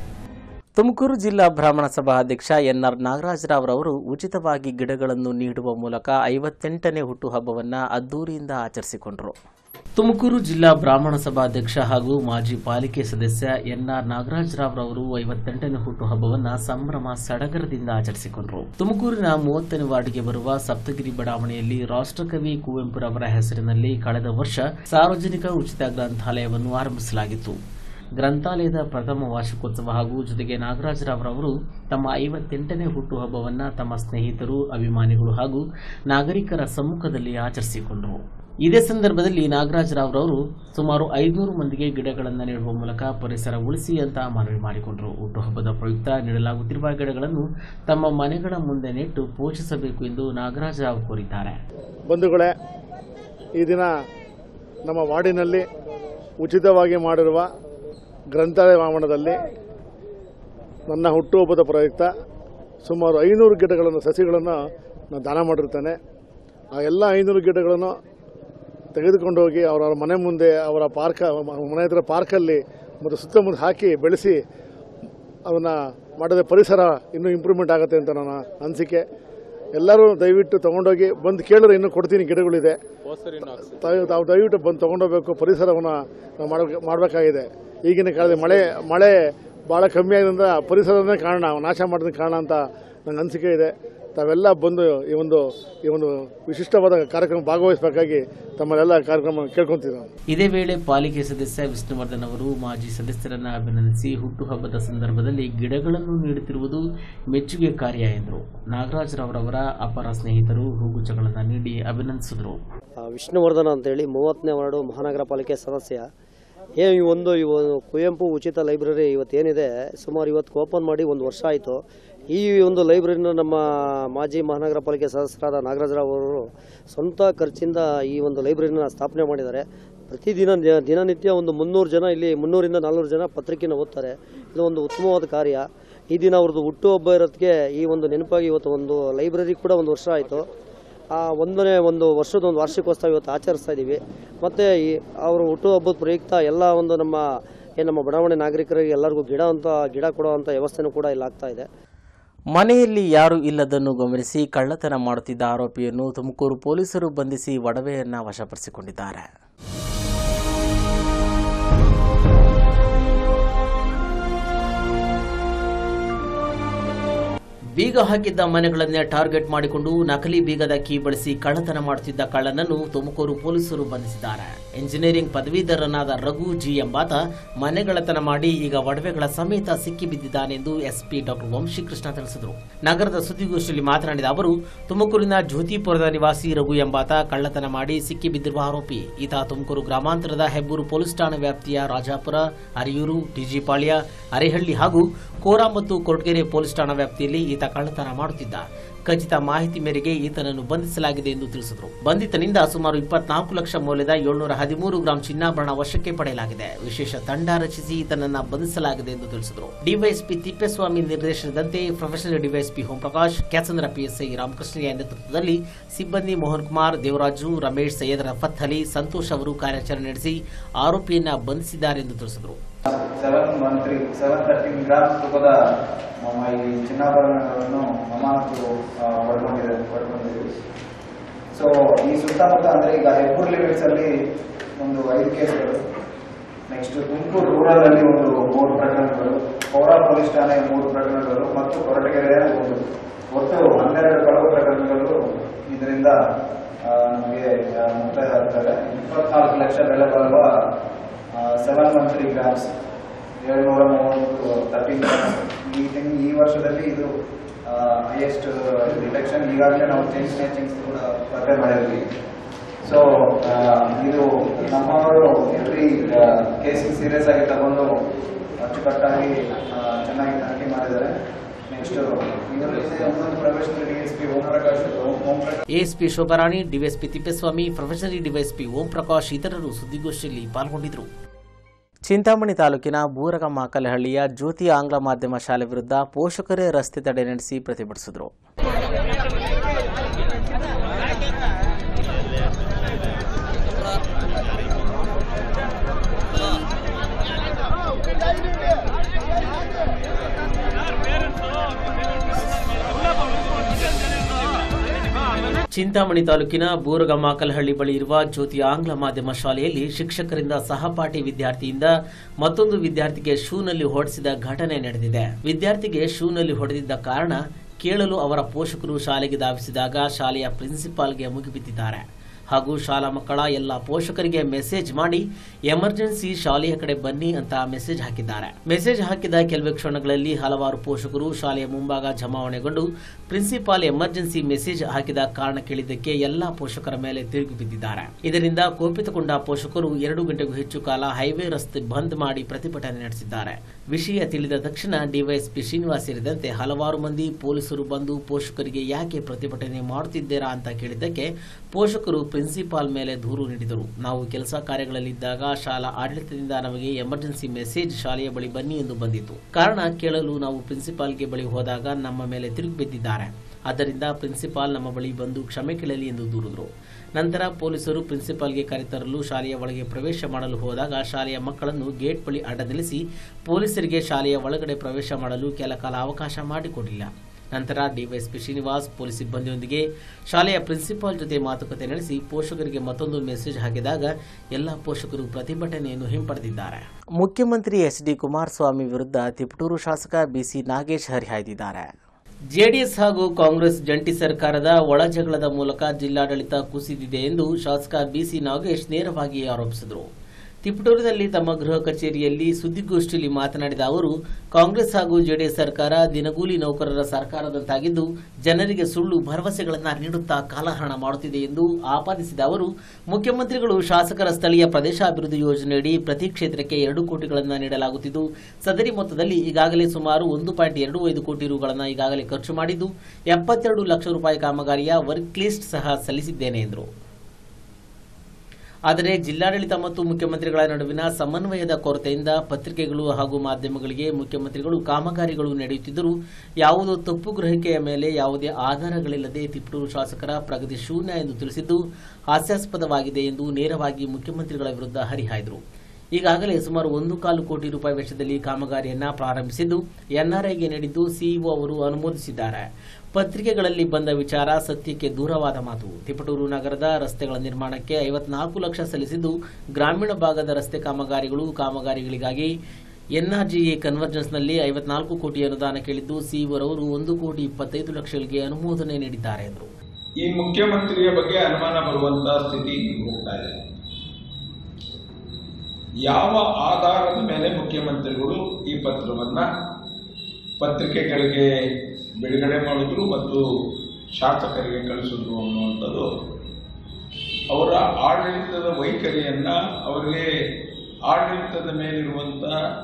ತುಮಕೂರು ಜಿಲ್ಲಾ ಬ್ರಾಹ್ಮಣ ಸಭಾ ಅಧ್ಯಕ್ಷ ಎನ್ಆರ್ ನಾಗರಾಜರಾವ್ ಉಚಿತವಾಗಿ ಗಿಡಗಳನ್ನು ನೀಡುವ ಮೂಲಕ ಐವತ್ತೆಂಟನೇ ಹುಟ್ಟುಹಬ್ಬವನ್ನು ಅದ್ದೂರಿಯಿಂದ ಆಚರಿಸಿಕೊಂಡರು ತುಮಕೂರು ಜಿಲ್ಲಾ ಬ್ರಾಹ್ಮಣ ಸಭಾ ಅಧ್ಯಕ್ಷ ಹಾಗೂ ಮಾಜಿ ಪಾಲಿಕೆ ಸದಸ್ಯ ಎನ್ಆರ್ ನಾಗರಾಜರಾವ್ ರವರು ಐವತ್ತೆಂಟನೇ ಹುಟ್ಟುಹಬ್ಬವನ್ನು ಸಂಭ್ರಮ ಸಡಗರದಿಂದ ಆಚರಿಸಿಕೊಂಡರು ತುಮಕೂರಿನ ಮೂವತ್ತನೇ ವಾರ್ಡ್ಗೆ ಬರುವ ಸಪ್ತಗಿರಿ ಬಡಾವಣೆಯಲ್ಲಿ ರಾಷ್ಟ್ರಕವಿ ಕುವೆಂಪುರವರ ಹೆಸರಿನಲ್ಲಿ ಕಳೆದ ವರ್ಷ ಸಾರ್ವಜನಿಕ ಉಚಿತ ಗ್ರಂಥಾಲಯವನ್ನು ಆರಂಭಿಸಲಾಗಿತ್ತು ಗ್ರಂಥಾಲಯದ ಪ್ರಥಮ ವಾರ್ಷಿಕೋತ್ಸವ ಹಾಗೂ ಜೊತೆಗೆ ನಾಗರಾಜರಾವ್ ತಮ್ಮ ಐವತ್ತೆಂಟನೇ ಹುಟ್ಟುಹಬ್ಬವನ್ನು ತಮ್ಮ ಸ್ನೇಹಿತರು ಅಭಿಮಾನಿಗಳು ಹಾಗೂ ನಾಗರಿಕರ ಸಮ್ಮುಖದಲ್ಲಿ ಆಚರಿಸಿಕೊಂಡರು ಇದೇ ಸಂದರ್ಭದಲ್ಲಿ ನಾಗರಾಜರಾವ್ ರವರು ಸುಮಾರು ಐದುನೂರು ಮಂದಿಗೆ ಗಿಡಗಳನ್ನು ನೀಡುವ ಮೂಲಕ ಪರಿಸರ ಉಳಿಸಿ ಅಂತ ಮನವಿ ಮಾಡಿಕೊಂಡರು ಹುಟ್ಟುಹಬ್ಬದ ಪ್ರಯುಕ್ತ ನೀಡಲಾಗುತ್ತಿರುವ ಗಿಡಗಳನ್ನು ತಮ್ಮ ಮನೆಗಳ ಮುಂದೆ ನೆಟ್ಟು ಪೋಷಿಸಬೇಕು ಎಂದು ನಾಗರಾಜರಾವ್ ಕೋರಿದ್ದಾರೆ ಬಂಧುಗಳೇ ಈ ದಿನ ನಮ್ಮ ವಾರ್ಡಿನಲ್ಲಿ ಉಚಿತವಾಗಿ ಮಾಡಿರುವ ಗ್ರಂಥಾಲಯ ಆವರಣದಲ್ಲಿ ನನ್ನ ಹುಟ್ಟುಹಬ್ಬದ ಪ್ರಯುಕ್ತ ಸುಮಾರು ಐನೂರು ಗಿಡಗಳನ್ನು ಸಸಿಗಳನ್ನು ನಾನು ದಾನ ಮಾಡಿರ್ತೇನೆ ಆ ಎಲ್ಲ ಐನೂರು ಗಿಡಗಳನ್ನು ತೆಗೆದುಕೊಂಡು ಹೋಗಿ ಅವರ ಮನೆ ಮುಂದೆ ಅವರ ಪಾರ್ಕ ಮನೆ ಹತ್ರ ಪಾರ್ಕಲ್ಲಿ ಮತ್ತು ಸುತ್ತಮುತ್ತ ಹಾಕಿ ಬೆಳೆಸಿ ಅದನ್ನು ಮಾಡಿದ ಪರಿಸರ ಇನ್ನೂ ಇಂಪ್ರೂವ್ಮೆಂಟ್ ಆಗುತ್ತೆ ಅಂತ ನನ್ನ ಅನಿಸಿಕೆ ಎಲ್ಲರೂ ದಯವಿಟ್ಟು ತಗೊಂಡೋಗಿ ಬಂದು ಕೇಳಿದ್ರೆ ಇನ್ನೂ ಕೊಡ್ತೀನಿ ಗಿಡಗಳಿದೆ ತಾವು ತಾವು ದಯವಿಟ್ಟು ಬಂದು ತಗೊಂಡೋಗ್ಬೇಕು ಪರಿಸರವನ್ನು ನಾವು ಮಾಡ್ಬೇಕು- ಮಾಡಬೇಕಾಗಿದೆ ಈಗಿನ ಕಾಲದಲ್ಲಿ ಮಳೆ ಮಳೆ ಭಾಳ ಕಮ್ಮಿ ಆಗಿದ್ರಿಂದ ಪರಿಸರನೇ ಕಾರಣ ನಾಶ ಮಾಡೋದಕ್ಕೆ ಕಾರಣ ಅಂತ ನನ್ನ ಅನಿಸಿಕೆ ಇದೆ ತಾವೆಲ್ಲ ಬಂದು ಈ ಒಂದು ಈ ಒಂದು ವಿಶಿಷ್ಟವಾದ ಕಾರ್ಯಕ್ರಮ ಭಾಗವಹಿಸಬೇಕಾಗಿ ತಮ್ಮಲ್ಲೆಲ್ಲ ಕಾರ್ಯಕ್ರಮ ಕೇಳ್ಕೊಂತೀನಿ ನಾನು ಇದೇ ವೇಳೆ ಪಾಲಿಕೆ ಸದಸ್ಯ ವಿಷ್ಣುವರ್ಧನ್ ಅವರು ಮಾಜಿ ಸದಸ್ಯರನ್ನ ಅಭಿನಂದಿಸಿ ಹುಟ್ಟುಹಬ್ಬದ ಸಂದರ್ಭದಲ್ಲಿ ಗಿಡಗಳನ್ನು ನೀಡುತ್ತಿರುವುದು ಮೆಚ್ಚುಗೆ ಕಾರ್ಯ ಎಂದರು ನಾಗರಾಜರವರವರ ಅಪರ ಸ್ನೇಹಿತರು ಹೂಗುಚ್ಛಗಳನ್ನು ನೀಡಿ ಅಭಿನಂದಿಸಿದರು ಆ, ವಿಷ್ಣುವರ್ಧನ ಅಂತೇಳಿ ಮೂವತ್ತನೇ ವಾರ್ಡು ಮಹಾನಗರ ಪಾಲಿಕೆ ಸದಸ್ಯ ಏ ಈ ಒಂದು ಈ ಒಂದು ಕುವೆಂಪು ಉಚಿತ ಲೈಬ್ರರಿ ಇವತ್ತೇನಿದೆ ಸುಮಾರು ಇವತ್ತು ಓಪನ್ ಮಾಡಿ ಒಂದು ವರ್ಷ ಆಯಿತು ಈ ಒಂದು ಲೈಬ್ರರಿನ ನಮ್ಮ ಮಾಜಿ ಮಹಾನಗರ ಪಾಲಿಕೆ ಸದಸ್ಯರಾದ ನಾಗರಾಜರಾವ್ ಅವರು ಸ್ವಂತ ಖರ್ಚಿಂದ ಈ ಒಂದು ಲೈಬ್ರರಿನ ಸ್ಥಾಪನೆ ಮಾಡಿದ್ದಾರೆ ಪ್ರತಿದಿನ ದಿ- ದಿನನಿತ್ಯ ಒಂದು ಮುನ್ನೂರು ಜನ ಇಲ್ಲಿ ಮುನ್ನೂರಿಂದ ನಾಲ್ನೂರು ಜನ ಪತ್ರಿಕೆನ ಓದ್ತಾರೆ ಇದು ಒಂದು ಉತ್ತಮವಾದ ಕಾರ್ಯ ಈ ದಿನ ಅವ್ರದ್ದು ಹುಟ್ಟುಹಬ್ಬ ಇರೋದಕ್ಕೆ ಈ ಒಂದು ನೆನಪಾಗಿ ಇವತ್ತು ಒಂದು ಲೈಬ್ರರಿ ಕೂಡ ಒಂದು ವರ್ಷ ಆಯಿತು ಆ ಒಂದನೇ ಒಂದು ವರ್ಷದ ಒಂದು ವಾರ್ಷಿಕೋತ್ಸವ ಇವತ್ತು ಆಚರಿಸ್ತಾ ಇದ್ದೀವಿ ಮತ್ತು ಈ ಅವರು ಹುಟ್ಟುಹಬ್ಬದ ಪ್ರಯುಕ್ತ ಎಲ್ಲ ಒಂದು ನಮ್ಮ ಏನು ನಮ್ಮ ಬಡಾವಣೆ ನಾಗರಿಕರಿಗೆ ಎಲ್ಲರಿಗೂ ಗಿಡ ಅಂತ ಗಿಡ ಕೊಡುವಂಥ ವ್ಯವಸ್ಥೆನೂ ಕೂಡ ಇಲ್ಲಿ ಆಗ್ತಾ ಇದೆ ಮನೆಯಲ್ಲಿ ಯಾರೂ ಇಲ್ಲದನ್ನು ಗಮನಿಸಿ ಕಳ್ಳತನ ಮಾಡುತ್ತಿದ್ದ ಆರೋಪಿಯನ್ನು ತುಮಕೂರು ಪೊಲೀಸರು ಬಂಧಿಸಿ ಒಡವೆಯನ್ನ ವಶಪಡಿಸಿಕೊಂಡಿದ್ದಾರೆ ಬೀಗ ಹಾಕಿದ್ದ ಮನೆಗಳನ್ನೇ ಟಾರ್ಗೆಟ್ ಮಾಡಿಕೊಂಡು ನಕಲಿ ಬೀಗದ ಕೀ ಬಳಸಿ ಕಳ್ಳತನ ಮಾಡುತ್ತಿದ್ದ ಕಳ್ಳನನ್ನು ತುಮಕೂರು ಪೊಲೀಸರು ಬಂಧಿಸಿದ್ದಾರೆ ಇಂಜಿನಿಯರಿಂಗ್ ಪದವೀಧರನಾದ ರಘು ಜಿ ಎಂಬಾತ ಮನೆಗಳತನ ಮಾಡಿ ಈಗ ಒಡವೆಗಳ ಸಮೇತ ಸಿಕ್ಕಿಬಿದ್ದಿದ್ದಾನೆಂದು ಎಸ್ಪಿ ಡಾಕ್ಟರ್ ವಂಶೀಕೃಷ್ಣ ತಿಳಿಸಿದರು ನಗರದ ಸುದ್ದಿಗೋಷ್ಠಿಯಲ್ಲಿ ಮಾತನಾಡಿದ ಅವರು ತುಮಕೂರಿನ ಜ್ಯೋತಿಪುರದ ನಿವಾಸಿ ರಘು ಎಂಬಾತ ಕಳ್ಳತನ ಮಾಡಿ ಸಿಕ್ಕಿಬಿದ್ದಿರುವ ಆರೋಪಿ ಈತ ತುಮಕೂರು ಗ್ರಾಮಾಂತರದ ಹೆಬ್ಬೂರು ಪೊಲೀಸ್ ಠಾಣಾ ವ್ಯಾಪ್ತಿಯ ರಾಜಾಪುರ ಅರಿಯೂರು ಟಿಜಿಪಾಳ್ಯ ಅರೆಹಳ್ಳಿ ಹಾಗೂ ಕೋರಾ ಮತ್ತು ಕೊರಟಗೆರೆ ಪೊಲೀಸ್ ಠಾಣಾ ವ್ಯಾಪ್ತಿಯಲ್ಲಿ ಈತ ಕಳ್ಳತನ ಮಾಡುತ್ತಿದ್ದ ಖಚಿತ ಮಾಹಿತಿ ಮೇರೆಗೆ ಈತನನ್ನು ಬಂಧಿಸಲಾಗಿದೆ ಎಂದು ತಿಳಿಸಿದರು ಬಂಧಿತನಿಂದ ಸುಮಾರು ಇಪ್ಪತ್ನಾಲ್ಕು ಲಕ್ಷ ಮೌಲ್ಯದ ಏಳ್ನೂರ ಹದಿಮೂರು ಗ್ರಾಂ ಚಿನ್ನಾಭರಣ ವಶಕ್ಕೆ ಪಡೆಯಲಾಗಿದೆ ವಿಶೇಷ ತಂಡ ರಚಿಸಿ ಈತನನ್ನ ಬಂಧಿಸಲಾಗಿದೆ ಎಂದು ತಿಳಿಸಿದರು ಡಿವೈಎಸ್ಪಿ ತಿಪ್ಪೇಸ್ವಾಮಿ ನಿರ್ದೇಶನದಂತೆ ಪ್ರೊಫೆಷನಲ್ ಡಿವೈಎಸ್ಪಿ ಓಂ ಪ್ರಕಾಶ್ ಕ್ಯಾಚಂದ್ರ ಪಿಎಸ್ಐ ರಾಮಕೃಷ್ಣಯ್ಯ ನೇತೃತ್ವದಲ್ಲಿ ಸಿಬ್ಬಂದಿ ಮೋಹನ್ ಕುಮಾರ್ ದೇವರಾಜು ರಮೇಶ್ ಸೈಯದ್ ರಫತ್ ಅಲಿ ಸಂತೋಷ್ ಅವರು ಕಾರ್ಯಾಚರಣೆ ನಡೆಸಿ ಆರೋಪಿಯನ್ನ ಬಂಧಿಸಿದ್ದಾರೆ ಎಂದು ತಿಳಿಸಿದರು seven one three seven thirteen grams ತೂಕದ ನಮ್ಮ ಈ ಚಿನ್ನಾಭರಣಗಳನ್ನು ಅಮಾನತು ಪಡ್ಕೊಂಡಿದೆ ಪಡ್ಕೊಂಡಿದ್ದೀವಿ ಸೊ ಈ ಸುತ್ತಮುತ್ತ ಅಂದ್ರೆ ಈಗ ಹೆಬ್ಬೂರ್ ಲಿಮಿಟ್ಸ್ ಅಲ್ಲಿ ಒಂದು ಐದು ಕೇಸ್ಗಳು ನೆಕ್ಸ್ಟ್ ತುಮಕೂರು ರೂರಲ್ ಅಲ್ಲಿ ಒಂದು ಮೂರು ಪ್ರಕರಣಗಳು ಪೌರಾ ಪೊಲೀಸ್ ಠಾಣೆ ಮೂರು ಪ್ರಕರಣಗಳು ಮತ್ತು ಕೊರಟಗೆರೆಯ ಒಂದು ಒಟ್ಟು ಹನ್ನೆರಡು ಕಳವು ಪ್ರಕರಣಗಳು ಇದರಿಂದ ಆ, ನಮಗೆ ಆ, ಮುಕ್ತಾಯ ಆಗ್ತವೆ ಇಪ್ಪತ್ನಾಲ್ಕು ಲಕ್ಷ ಬೆಲೆ ಬಾಳುವ ಸೆವೆನ್ ಒನ್ ತ್ರೀ ಗ್ರಾಮ್ಸ್ ಏಳ್ನೂರ ಮೂವತ್ತು ತರ್ಟೀನ್ ಗ್ರಾಮ್ಸ್ ಈ ತಿಂಗ್ ಈ ವರ್ಷದಲ್ಲಿ ಇದು ಹೈಯೆಸ್ಟ್ ಡಿಟೆಕ್ಷನ್ ಈಗಾಗಲೇ ನಾವು ಚೈನ್ ಸ್ನ್ಯಾಚಿಂಗ್ಸ್ ಕೂಡ ಪತ್ತೆ ಮಾಡಿದ್ವಿ ಸೊ ಇದು ನಮ್ಮವರು ಎವ್ರಿ ಕೇಸಿಂಗ್ ಸೀರಿಯಸ್ ಆಗಿ ತಗೊಂಡು ಅಚ್ಚುಕಟ್ಟಾಗಿ ಆ, ಚೆನ್ನಾಗಿ ತನಿಖೆ ಮಾಡಿದ್ದಾರೆ ನೆಕ್ಸ್ಟ್ ಇದರಲ್ಲಿ ಇನ್ನೊಂದು professional D S P Om Prakash Om Prakash ASP Shobharani DYSP Thippeswamy professional DYSP Om Prakash ಇತರರು ಸುದ್ದಿಗೋಷ್ಠಿಯಲ್ಲಿ ಪಾಲ್ಗೊಂಡಿದ್ದರು ಚಿಂತಾಮಣಿ ತಾಲೂಕಿನ ಬೂರಗಮ್ಮ ಕಲಹಳ್ಳಿಯ ಜ್ಯೋತಿ ಆಂಗ್ಲ ಮಾಧ್ಯಮ ಶಾಲೆ ವಿರುದ್ಧ ಪೋಷಕರೇ ರಸ್ತೆ ತಡೆ ನಡೆಸಿ ಪ್ರತಿಭಟಿಸಿದರು ಚಿಂತಾಮಣಿ ತಾಲೂಕಿನ ಬೂರಗಮ್ಮ ಕಲಹಳ್ಳಿ ಬಳಿ ಇರುವ ಜ್ಯೋತಿ ಆಂಗ್ಲ ಮಾಧ್ಯಮ ಶಾಲೆಯಲ್ಲಿ ಶಿಕ್ಷಕರಿಂದ ಸಹಪಾಠಿ ವಿದ್ಯಾರ್ಥಿಯಿಂದ ಮತ್ತೊಂದು ವಿದ್ಯಾರ್ಥಿಗೆ ಶೂನಲ್ಲಿ ಹೊಡೆಸಿದ ಘಟನೆ ನಡೆದಿದೆ ವಿದ್ಯಾರ್ಥಿಗೆ ಶೂನಲ್ಲಿ ಹೊಡೆದಿದ್ದ ಕಾರಣ ಕೇಳಲು ಅವರ ಪೋಷಕರು ಶಾಲೆಗೆ ಧಾವಿಸಿದಾಗ ಶಾಲೆಯ ಪ್ರಿನ್ಸಿಪಾಲ್ಗೆ ಮುಗಿಬಿದ್ದಿದ್ದಾರೆ ಹಾಗೂ ಶಾಲಾ ಮಕ್ಕಳ ಎಲ್ಲ ಪೋಷಕರಿಗೆ ಮೆಸೇಜ್ ಮಾಡಿ ಎಮರ್ಜೆನ್ಸಿ ಶಾಲೆಯ ಕಡೆ ಬನ್ನಿ ಅಂತ ಮೆಸೇಜ್ ಹಾಕಿದ್ದಾರೆ ಮೆಸೇಜ್ ಹಾಕಿದ ಕೆಲವೇ ಕ್ಷಣಗಳಲ್ಲಿ ಹಲವಾರು ಪೋಷಕರು ಶಾಲೆಯ ಮುಂಭಾಗ ಜಮಾವಣೆಗೊಂಡು ಪ್ರಿನ್ಸಿಪಾಲ್ ಎಮರ್ಜೆನ್ಸಿ ಮೆಸೇಜ್ ಹಾಕಿದ ಕಾರಣ ಕೇಳಿದ್ದಕ್ಕೆ ಎಲ್ಲಾ ಪೋಷಕರ ಮೇಲೆ ತಿರುಗಿ ಬಿದ್ದಿದ್ದಾರೆ ಇದರಿಂದ ಕೋಪಿತಗೊಂಡ ಪೋಷಕರು ಎರಡು ಗಂಟೆಗೂ ಹೆಚ್ಚು ಕಾಲ ಹೈವೇ ರಸ್ತೆ ಬಂದ್ ಮಾಡಿ ಪ್ರತಿಭಟನೆ ನಡೆಸಿದ್ದಾರೆ ವಿಷಯ ತಿಳಿದ ತಕ್ಷಣ ಡಿವೈಎಸ್ಪಿ ಶ್ರೀನಿವಾಸ್ ಸೇರಿದಂತೆ ಹಲವಾರು ಮಂದಿ ಪೊಲೀಸರು ಬಂದು ಪೋಷಕರಿಗೆ ಯಾಕೆ ಪ್ರತಿಭಟನೆ ಮಾಡುತ್ತಿದ್ದೀರಾ ಅಂತ ಕೇಳಿದ್ದಕ್ಕೆ ಪೋಷಕರು ಪ್ರಿನ್ಸಿಪಾಲ್ ಮೇಲೆ ದೂರು ನೀಡಿದರು ನಾವು ಕೆಲಸ ಕಾರ್ಯಗಳಲ್ಲಿದ್ದಾಗ ಶಾಲಾ ಆಡಳಿತದಿಂದ ನಮಗೆ ಎಮರ್ಜೆನ್ಸಿ ಮೆಸೇಜ್ ಶಾಲೆಯ ಬಳಿ ಬನ್ನಿ ಎಂದು ಬಂದಿತ್ತು ಕಾರಣ ಕೇಳಲು ನಾವು ಪ್ರಿನ್ಸಿಪಾಲ್ಗೆ ಬಳಿ ಹೋದಾಗ ನಮ್ಮ ಮೇಲೆ ತಿರುಗಿ ಬಿದ್ದಿದ್ದಾರೆ ಆದ್ದರಿಂದ ಪ್ರಿನ್ಸಿಪಾಲ್ ನಮ್ಮ ಬಳಿ ಬಂದು ಕ್ಷಮೆ ಕೇಳಲಿ ಎಂದು ದೂರಿದರು ನಂತರ ಪೊಲೀಸರು ಪ್ರಿನ್ಸಿಪಾಲ್ಗೆ ಕರೆತರಲು ಶಾಲೆಯ ಒಳಗೆ ಪ್ರವೇಶ ಮಾಡಲು ಹೋದಾಗ ಶಾಲೆಯ ಮಕ್ಕಳನ್ನು ಗೇಟ್ ಬಳಿ ಅಡ್ಡ ನಿಲ್ಲಿಸಿ ಪೊಲೀಸರಿಗೆ ಶಾಲೆಯ ಒಳಗಡೆ ಪ್ರವೇಶ ಮಾಡಲು ಕೆಲ ಕಾಲ ಅವಕಾಶ ಮಾಡಿಕೊಡಲಿಲ್ಲ ನಂತರ ಡಿವೈಎಸ್ಪಿ ಶ್ರೀನಿವಾಸ್ ಪೊಲೀಸ್ ಸಿಬ್ಬಂದಿಯೊಂದಿಗೆ ಶಾಲೆಯ ಪ್ರಿನ್ಸಿಪಾಲ್ ಜೊತೆ ಮಾತುಕತೆ ನಡೆಸಿ ಪೋಷಕರಿಗೆ ಮತ್ತೊಂದು ಮೆಸೇಜ್ ಹಾಕಿದಾಗ ಎಲ್ಲ ಪೋಷಕರು ಪ್ರತಿಭಟನೆಯನ್ನು ಹಿಂಪಡೆದಿದ್ದಾರೆ ಮುಖ್ಯಮಂತ್ರಿ ಎಚ್ ಡಿ ಕುಮಾರಸ್ವಾಮಿ ವಿರುದ್ಧ ತಿಪಟೂರು ಶಾಸಕ ಬಿಸಿ ನಾಗೇಶ್ ಹರಿಹಾಯ್ದಿದ್ದಾರೆ ಜೆಡಿಎಸ್ ಹಾಗೂ ಕಾಂಗ್ರೆಸ್ ಜಂಟಿ ಸರ್ಕಾರದ ಒಳಜಗಳದ ಮೂಲಕ ಜಿಲ್ಲಾಡಳಿತ ಕುಸಿದಿದೆ ಎಂದು ಶಾಸಕ ಬಿಸಿ ನಾಗೇಶ್ ನೇರವಾಗಿ ಆರೋಪಿಸಿದರು ತಿಪಟೂರಿನಲ್ಲಿ ತಮ್ಮ ಗೃಹ ಕಚೇರಿಯಲ್ಲಿ ಸುದ್ದಿಗೋಷ್ಠಿಯಲ್ಲಿ ಮಾತನಾಡಿದ ಅವರು ಕಾಂಗ್ರೆಸ್ ಹಾಗೂ ಜೆಡಿಎಸ್ ಸರ್ಕಾರ ದಿನಗೂಲಿ ನೌಕರರ ಸರ್ಕಾರದಂತಾಗಿದ್ದು ಜನರಿಗೆ ಸುಳ್ಳು ಭರವಸೆಗಳನ್ನು ನೀಡುತ್ತಾ ಕಾಲಹರಣ ಮಾಡುತ್ತಿದೆ ಎಂದು ಆಪಾದಿಸಿದ ಅವರು ಮುಖ್ಯಮಂತ್ರಿಗಳು ಶಾಸಕರ ಸ್ಥಳೀಯ ಪ್ರದೇಶಾಭಿವೃದ್ಧಿ ಯೋಜನೆಯಡಿ ಪ್ರತಿ ಕ್ಷೇತ್ರಕ್ಕೆ ಎರಡು ಕೋಟಿಗಳನ್ನು ನೀಡಲಾಗುತ್ತಿದ್ದು ಸದರಿ ಮೊತ್ತದಲ್ಲಿ ಈಗಾಗಲೇ ಸುಮಾರು ಒಂದು ಪಾಯಿಂಟ್ ಎರಡು ಐದು ಕೋಟಿ ರುಗಳನ್ನು ಈಗಾಗಲೇ ಖರ್ಚು ಮಾಡಿದ್ದು ಎಪ್ಪತ್ತೆರಡು ಲಕ್ಷ ರೂಪಾಯಿ ಕಾಮಗಾರಿಯ ವರ್ಕ್ ಲಿಸ್ಟ್ ಸಹ ಸಲ್ಲಿಸಿದ್ದೇನೆ ಎಂದರು ಆದರೆ ಜಿಲ್ಲಾಡಳಿತ ಮತ್ತು ಮುಖ್ಯಮಂತ್ರಿಗಳ ನಡುವಿನ ಸಮನ್ವಯದ ಕೊರತೆಯಿಂದ ಪತ್ರಿಕೆಗಳು ಹಾಗೂ ಮಾಧ್ಯಮಗಳಿಗೆ ಮುಖ್ಯಮಂತ್ರಿಗಳು ಕಾಮಗಾರಿಗಳು ನಡೆಯುತ್ತಿದ್ದರೂ ಯಾವುದೋ ತಪ್ಪು ಗ್ರಹಿಕೆಯ ಮೇಲೆ ಯಾವುದೇ ಆಧಾರಗಳಿಲ್ಲದೆ ತಿಪ್ಪೂರು ಶಾಸಕರ ಪ್ರಗತಿ ಶೂನ್ಯ ಎಂದು ತಿಳಿಸಿದ್ದು ಹಾಸ್ಯಾಸ್ಪದವಾಗಿದೆ ಎಂದು ನೇರವಾಗಿ ಮುಖ್ಯಮಂತ್ರಿಗಳ ವಿರುದ್ಧ ಹರಿಹಾಯ್ದರು ಈಗಾಗಲೇ ಸುಮಾರು ಒಂದು ಕಾಲು ಕೋಟಿ ರೂಪಾಯಿ ವೆಚ್ಚದಲ್ಲಿ ಕಾಮಗಾರಿಯನ್ನ ಪ್ರಾರಂಭಿಸಿದ್ದು ಎನ್ಆರ್ಐಗೆ ನೀಡಿದ್ದು ಸಿಇಒ ಅವರು ಅನುಮೋದಿಸಿದ್ದಾರೆ ಪತ್ರಿಕೆಗಳಲ್ಲಿ ಬಂದ ವಿಚಾರ ಸತ್ಯಕ್ಕೆ ದೂರವಾದ ಮಾತು ತಿಪಟೂರು ನಗರದ ರಸ್ತೆಗಳ ನಿರ್ಮಾಣಕ್ಕೆ ಐವತ್ನಾಲ್ಕು ಲಕ್ಷ ಸಲ್ಲಿಸಿದ್ದು ಗ್ರಾಮೀಣ ಭಾಗದ ರಸ್ತೆ ಕಾಮಗಾರಿಗಳು ಕಾಮಗಾರಿಗಳಿಗಾಗಿ ಎನ್ಆರ್ಜಿಎ ಕನ್ವರ್ಜೆನ್ಸ್ನಲ್ಲಿ ಐವತ್ನಾಲ್ಕು ಕೋಟಿ ಅನುದಾನ ಕೇಳಿದ್ದು ಸಿಇಒರವರು ಒಂದು ಕೋಟಿ ಇಪ್ಪತ್ತೈದು ಲಕ್ಷಗಳಿಗೆ ಅನುಮೋದನೆ ನೀಡಿದ್ದಾರೆ ಎಂದರು ಈ ಮುಖ್ಯಮಂತ್ರಿಯ ಬಗ್ಗೆ ಅನುಮಾನ ಬರುವಂತಹ ಸ್ಥಿತಿ ಹೋಗ್ತಾ ಇದೆ ಯಾವ ಆಧಾರದ ಮೇಲೆ ಮುಖ್ಯಮಂತ್ರಿಗಳು ಈ ಪತ್ರವನ್ನ ಪತ್ರಿಕೆಗಳಿಗೆ ಬಿಡುಗಡೆ ಮಾಡಿದ್ರು ಮತ್ತು ಶಾಸಕರಿಗೆ ಕಳಿಸಿದ್ರು ಅನ್ನುವಂಥದ್ದು ಅವರ ಆಡಳಿತದ ವೈಖರಿಯನ್ನ ಅವರಿಗೆ ಆಡಳಿತದ ಮೇಲಿರುವಂತ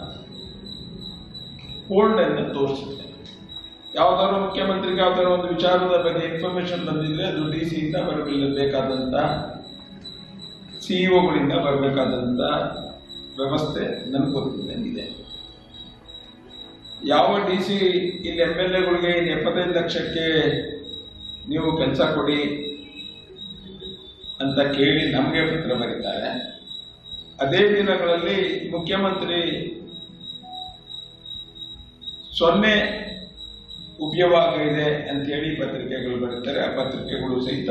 ಹೋಲ್ಡನ್ನು ತೋರಿಸುತ್ತೆ ಯಾವ್ದಾದ್ರು ಮುಖ್ಯಮಂತ್ರಿಗೆ ಯಾವ್ದಾದ್ರು ಒಂದು ವಿಚಾರದ ಬಗ್ಗೆ ಇನ್ಫಾರ್ಮೇಶನ್ ಬಂದಿದ್ರೆ ಅದು ಡಿ ಸಿಯಿಂದ ಬರಬೇಕಾದಂತ ಸಿಇಒಗಳಿಂದ ಬರಬೇಕಾದಂತ ವ್ಯವಸ್ಥೆ ನಮ್ಗೆ ಗೊತ್ತಿದ್ದಂಗಿದೆ ಯಾವ ಡಿ ಸಿ ಇಲ್ಲಿ ಎಮ್ ಎಲ್ ಎಗಳಿಗೆ ಇನ್ನು ಎಪ್ಪತ್ತೈದು ಲಕ್ಷಕ್ಕೆ ನೀವು ಕೆಲಸ ಕೊಡಿ ಅಂತ ಕೇಳಿ ನಮಗೆ ಪತ್ರ ಬರೀತಾರೆ ಅದೇ ದಿನಗಳಲ್ಲಿ ಮುಖ್ಯಮಂತ್ರಿ ಸೊನ್ನೆ ಉಪಯೋಗ ಇದೆ ಅಂತೇಳಿ ಪತ್ರಿಕೆಗಳು ಬರೀತಾರೆ ಆ ಪತ್ರಿಕೆಗಳು ಸಹಿತ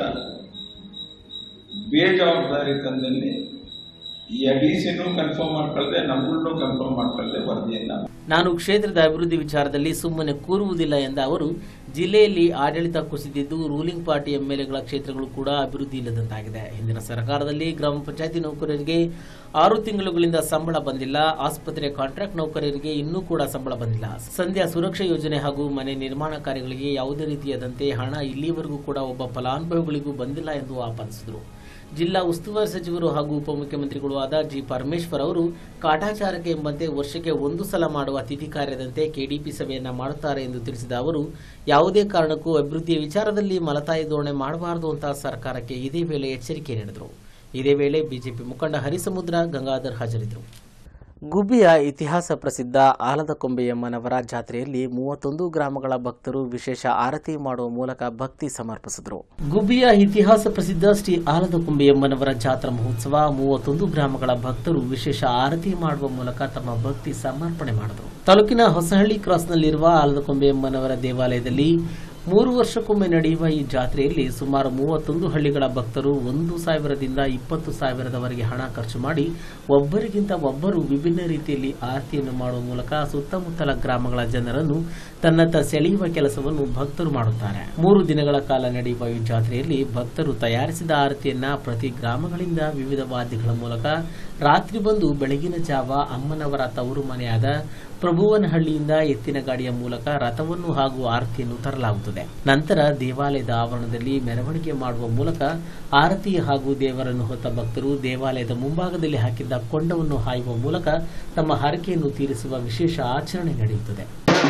ಬೇಜವಾಬ್ದಾರಿ ತಂದಲ್ಲಿ ಈ ಡಿ ಸಿನೂ ಕನ್ಫರ್ಮ್ ಮಾಡ್ಕೊಳ್ದೆ ನಮ್ಗಳ್ನೂ ಕನ್ಫರ್ಮ್ ಮಾಡ್ಕೊಳ್ದೆ ವರದಿಯನ್ನ ನಾನು ಕ್ಷೇತ್ರದ ಅಭಿವೃದ್ಧಿ ವಿಚಾರದಲ್ಲಿ ಸುಮ್ಮನೆ ಕೂರುವುದಿಲ್ಲ ಎಂದ ಅವರು ಜಿಲ್ಲೆಯಲ್ಲಿ ಆಡಳಿತ ಕುಸಿದಿದ್ದು ರೂಲಿಂಗ್ ಪಾರ್ಟಿ ಎಂಎಲ್ಎಗಳ ಕ್ಷೇತ್ರಗಳು ಕೂಡ ಅಭಿವೃದ್ಧಿ ಇಲ್ಲದಂತಾಗಿದೆ ಹಿಂದಿನ ಸರ್ಕಾರದಲ್ಲಿ ಗ್ರಾಮ ಪಂಚಾಯತಿ ನೌಕರರಿಗೆ ಆರು ತಿಂಗಳುಗಳಿಂದ ಸಂಬಳ ಬಂದಿಲ್ಲ ಆಸ್ಪತ್ರೆ ಕಾಂಟ್ರಾಕ್ಟ್ ನೌಕರರಿಗೆ ಇನ್ನೂ ಕೂಡ ಸಂಬಳ ಬಂದಿಲ್ಲ ಸಂಧ್ಯಾ ಸುರಕ್ಷಾ ಯೋಜನೆ ಹಾಗೂ ಮನೆ ನಿರ್ಮಾಣ ಕಾರ್ಯಗಳಿಗೆ ಯಾವುದೇ ರೀತಿಯಾದಂತೆ ಹಣ ಇಲ್ಲಿವರೆಗೂ ಕೂಡ ಒಬ್ಬ ಫಲಾನುಭವಿಗಳಿಗೂ ಬಂದಿಲ್ಲ ಎಂದು ಆಪಾದಿಸಿದರು ಜಿಲ್ಲಾ ಉಸ್ತುವಾರಿ ಸಚಿವರು ಹಾಗೂ ಉಪಮುಖ್ಯಮಂತ್ರಿಗಳು ಆದ ಜಿ ಪರಮೇಶ್ವರ್ ಅವರು ಕಾಟಾಚಾರಕ್ಕೆ ಎಂಬಂತೆ ವರ್ಷಕ್ಕೆ ಒಂದು ಸಲ ಮಾಡುವ ತಿಥಿ ಕಾರ್ಯದಂತೆ ಕೆಡಿಪಿ ಸಭೆಯನ್ನ ಮಾಡುತ್ತಾರೆ ಎಂದು ತಿಳಿಸಿದ ಅವರು ಯಾವುದೇ ಕಾರಣಕ್ಕೂ ಅಭಿವೃದ್ಧಿಯ ವಿಚಾರದಲ್ಲಿ ಮಲತಾಯಿ ಧೋರಣೆ ಮಾಡಬಾರದು ಅಂತ ಸರ್ಕಾರಕ್ಕೆ ಇದೇ ವೇಳೆ ಎಚ್ಚರಿಕೆ ನೀಡಿದರು ಇದೇ ವೇಳೆ ಬಿಜೆಪಿ ಮುಖಂಡ ಹರಿಸಮುದ್ರ ಗಂಗಾಧರ್ ಹಾಜರಿದ್ದರು ಗುಬ್ಬಿಯ ಇತಿಹಾಸ ಪ್ರಸಿದ್ಧ ಆಲದ ಕೊಂಬೆಯಮ್ಮನವರ ಜಾತ್ರೆಯಲ್ಲಿ ಮೂವತ್ತೊಂದು ಗ್ರಾಮಗಳ ಭಕ್ತರು ವಿಶೇಷ ಆರತಿ ಮಾಡುವ ಮೂಲಕ ಭಕ್ತಿ ಸಮರ್ಪಿಸಿದರು ಗುಬ್ಬಿಯ ಇತಿಹಾಸ ಪ್ರಸಿದ್ಧ ಶ್ರೀ ಆಲದ ಕೊಂಬೆಯಮ್ಮನವರ ಜಾತ್ರಾ ಮಹೋತ್ಸವ ಮೂವತ್ತೊಂದು ಗ್ರಾಮಗಳ ಭಕ್ತರು ವಿಶೇಷ ಆರತಿ ಮಾಡುವ ಮೂಲಕ ತಮ್ಮ ಭಕ್ತಿ ಸಮರ್ಪಣೆ ಮಾಡಿದರು ತಾಲೂಕಿನ ಹೊಸಹಳ್ಳಿ ಕ್ರಾಸ್ನಲ್ಲಿರುವ ಆಲದ ಕೊಂಬೆಯಮ್ಮನವರ ದೇವಾಲಯದಲ್ಲಿ ಮೂರು ವರ್ಷಕ್ಕೊಮ್ಮೆ ನಡೆಯುವ ಈ ಜಾತ್ರೆಯಲ್ಲಿ ಸುಮಾರು ಮೂವತ್ತೊಂದು ಹಳ್ಳಿಗಳ ಭಕ್ತರು ಒಂದು ಸಾವಿರದಿಂದ ಇಪ್ಪತ್ತು ಸಾವಿರದವರೆಗೆ ಹಣ ಖರ್ಚು ಮಾಡಿ ಒಬ್ಬರಿಗಿಂತ ಒಬ್ಬರು ವಿಭಿನ್ನ ರೀತಿಯಲ್ಲಿ ಆರತಿಯನ್ನು ಮಾಡುವ ಮೂಲಕ ಸುತ್ತಮುತ್ತಲ ಗ್ರಾಮಗಳ ಜನರನ್ನು ತನ್ನತ್ತ ಸೆಳೆಯುವ ಕೆಲಸವನ್ನು ಭಕ್ತರು ಮಾಡುತ್ತಾರೆ ಮೂರು ದಿನಗಳ ಕಾಲ ನಡೆಯುವ ಈ ಜಾತ್ರೆಯಲ್ಲಿ ಭಕ್ತರು ತಯಾರಿಸಿದ ಆರತಿಯನ್ನ ಪ್ರತಿ ಗ್ರಾಮಗಳಿಂದ ವಿವಿಧ ವಾದ್ಯಗಳ ಮೂಲಕ ರಾತ್ರಿ ಬಂದು ಬೆಳಗಿನ ಜಾವ ಅಮ್ಮನವರ ತವರು ಮನೆಯಾದ ಪ್ರಭುವನಹಳ್ಳಿಯಿಂದ ಎತ್ತಿನ ಗಾಡಿಯ ಮೂಲಕ ರಥವನ್ನು ಹಾಗೂ ಆರತಿಯನ್ನು ತರಲಾಗುತ್ತದೆ ನಂತರ ದೇವಾಲಯದ ಆವರಣದಲ್ಲಿ ಮೆರವಣಿಗೆ ಮಾಡುವ ಮೂಲಕ ಆರತಿ ಹಾಗೂ ದೇವರನ್ನು ಹೊತ್ತ ಭಕ್ತರು ದೇವಾಲಯದ ಮುಂಭಾಗದಲ್ಲಿ ಹಾಕಿದ್ದ ಕೊಂಡವನ್ನು ಹಾಯುವ ಮೂಲಕ ತಮ್ಮ ಹರಕೆಯನ್ನು ತೀರಿಸುವ ವಿಶೇಷ ಆಚರಣೆ ನಡೆಯುತ್ತದೆ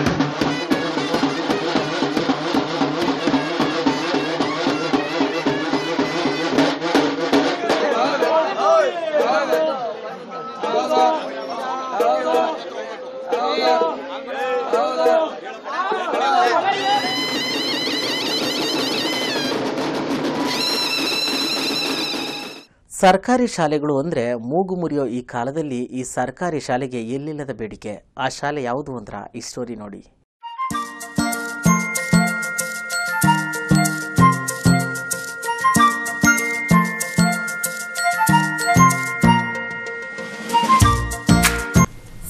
ಸರ್ಕಾರಿ ಶಾಲೆಗಳು ಅಂದ್ರೆ ಮೂಗು ಮುರಿಯೋ ಈ ಕಾಲದಲ್ಲಿ ಈ ಸರ್ಕಾರಿ ಶಾಲೆಗೆ ಎಲ್ಲಿಲ್ಲದ ಬೇಡಿಕೆ ಆ ಶಾಲೆ ಯಾವುದು ಅಂದ್ರ ಈ ಸ್ಟೋರಿ ನೋಡಿ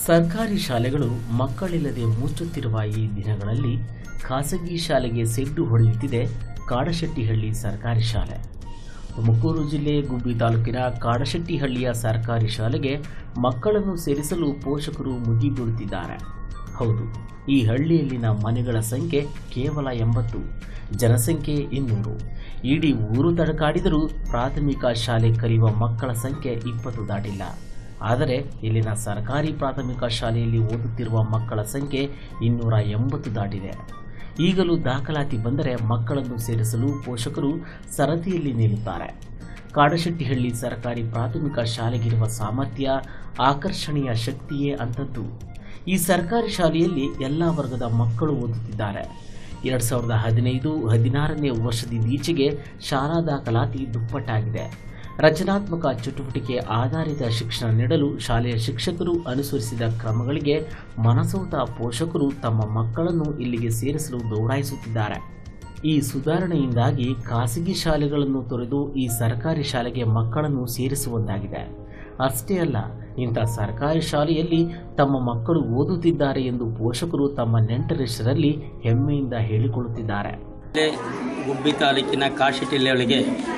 ಸರ್ಕಾರಿ ಶಾಲೆಗಳು ಮಕ್ಕಳಿಲ್ಲದೆ ಮುಚ್ಚುತ್ತಿರುವ ಈ ದಿನಗಳಲ್ಲಿ ಖಾಸಗಿ ಶಾಲೆಗೆ ಸೆಡ್ಡು ಹೊಡೆಯುತ್ತಿದೆ ಕಾಡಶೆಟ್ಟಿಹಳ್ಳಿ ಸರ್ಕಾರಿ ಶಾಲೆ ತುಮಕೂರು ಜಿಲ್ಲೆ ಗುಬ್ಬಿ ತಾಲೂಕಿನ ಕಾಡಶೆಟ್ಟಿಹಳ್ಳಿಯ ಸರ್ಕಾರಿ ಶಾಲೆಗೆ ಮಕ್ಕಳನ್ನು ಸೇರಿಸಲು ಪೋಷಕರು ಮುಗಿಬೀಳುತ್ತಿದ್ದಾರೆ ಹೌದು ಈ ಹಳ್ಳಿಯಲ್ಲಿನ ಮನೆಗಳ ಸಂಖ್ಯೆ ಕೇವಲ ಎಂಬತ್ತು ಜನಸಂಖ್ಯೆ ಇನ್ನೂರು ಇಡೀ ಊರು ತಡಕಾಡಿದರೂ ಪ್ರಾಥಮಿಕ ಶಾಲೆ ಕಲಿಯುವ ಮಕ್ಕಳ ಸಂಖ್ಯೆ ಇಪ್ಪತ್ತು ದಾಟಿಲ್ಲ ಆದರೆ ಇಲ್ಲಿನ ಸರ್ಕಾರಿ ಪ್ರಾಥಮಿಕ ಶಾಲೆಯಲ್ಲಿ ಓದುತ್ತಿರುವ ಮಕ್ಕಳ ಸಂಖ್ಯೆ ಇನ್ನೂರ ಎಂಬತ್ತು ದಾಟಿದೆ ಈಗಲೂ ದಾಖಲಾತಿ ಬಂದರೆ ಮಕ್ಕಳನ್ನು ಸೇರಿಸಲು ಪೋಷಕರು ಸರದಿಯಲ್ಲಿ ನಿಲ್ಲುತ್ತಾರೆ ಕಾಡಶೆಟ್ಟಿಹಳ್ಳಿ ಸರ್ಕಾರಿ ಪ್ರಾಥಮಿಕ ಶಾಲೆಗಿರುವ ಸಾಮರ್ಥ್ಯ ಆಕರ್ಷಣೀಯ ಶಕ್ತಿಯೇ ಅಂಥದ್ದು ಈ ಸರ್ಕಾರಿ ಶಾಲೆಯಲ್ಲಿ ಎಲ್ಲ ವರ್ಗದ ಮಕ್ಕಳು ಓದುತ್ತಿದ್ದಾರೆ ಎರಡು ಸಾವಿರದ ಹದಿನೈದು ಹದಿನಾರನೇ ವರ್ಷದಿಂದೀಚೆಗೆ ಶಾಲಾ ದಾಖಲಾತಿ ದುಪ್ಪಟ್ಟಾಗಿದೆ ರಚನಾತ್ಮಕ ಚಟುವಟಿಕೆ ಆಧಾರಿತ ಶಿಕ್ಷಣ ನೀಡಲು ಶಾಲೆಯ ಶಿಕ್ಷಕರು ಅನುಸರಿಸಿದ ಕ್ರಮಗಳಿಗೆ ಮನಸೋತ ಪೋಷಕರು ತಮ್ಮ ಮಕ್ಕಳನ್ನು ಇಲ್ಲಿಗೆ ಸೇರಿಸಲು ದೌಡಾಯಿಸುತ್ತಿದ್ದಾರೆ ಈ ಸುಧಾರಣೆಯಿಂದಾಗಿ ಖಾಸಗಿ ಶಾಲೆಗಳನ್ನು ತೊರೆದು ಈ ಸರ್ಕಾರಿ ಶಾಲೆಗೆ ಮಕ್ಕಳನ್ನು ಸೇರಿಸುವಂತಾಗಿದೆ ಅಷ್ಟೇ ಅಲ್ಲ ಇಂಥ ಸರ್ಕಾರಿ ಶಾಲೆಯಲ್ಲಿ ತಮ್ಮ ಮಕ್ಕಳು ಓದುತ್ತಿದ್ದಾರೆ ಎಂದು ಪೋಷಕರು ತಮ್ಮ ನೆಂಟರಿಷ್ಟರಲ್ಲಿ ಹೆಮ್ಮೆಯಿಂದ ಹೇಳಿಕೊಳ್ಳುತ್ತಿದ್ದಾರೆ ಇಲ್ಲೇ ಗುಬ್ಬಿ ತಾಲೂಕಿನ ಕಾಶಿಟಿಲ್ಲೆಯೊಳಗೆ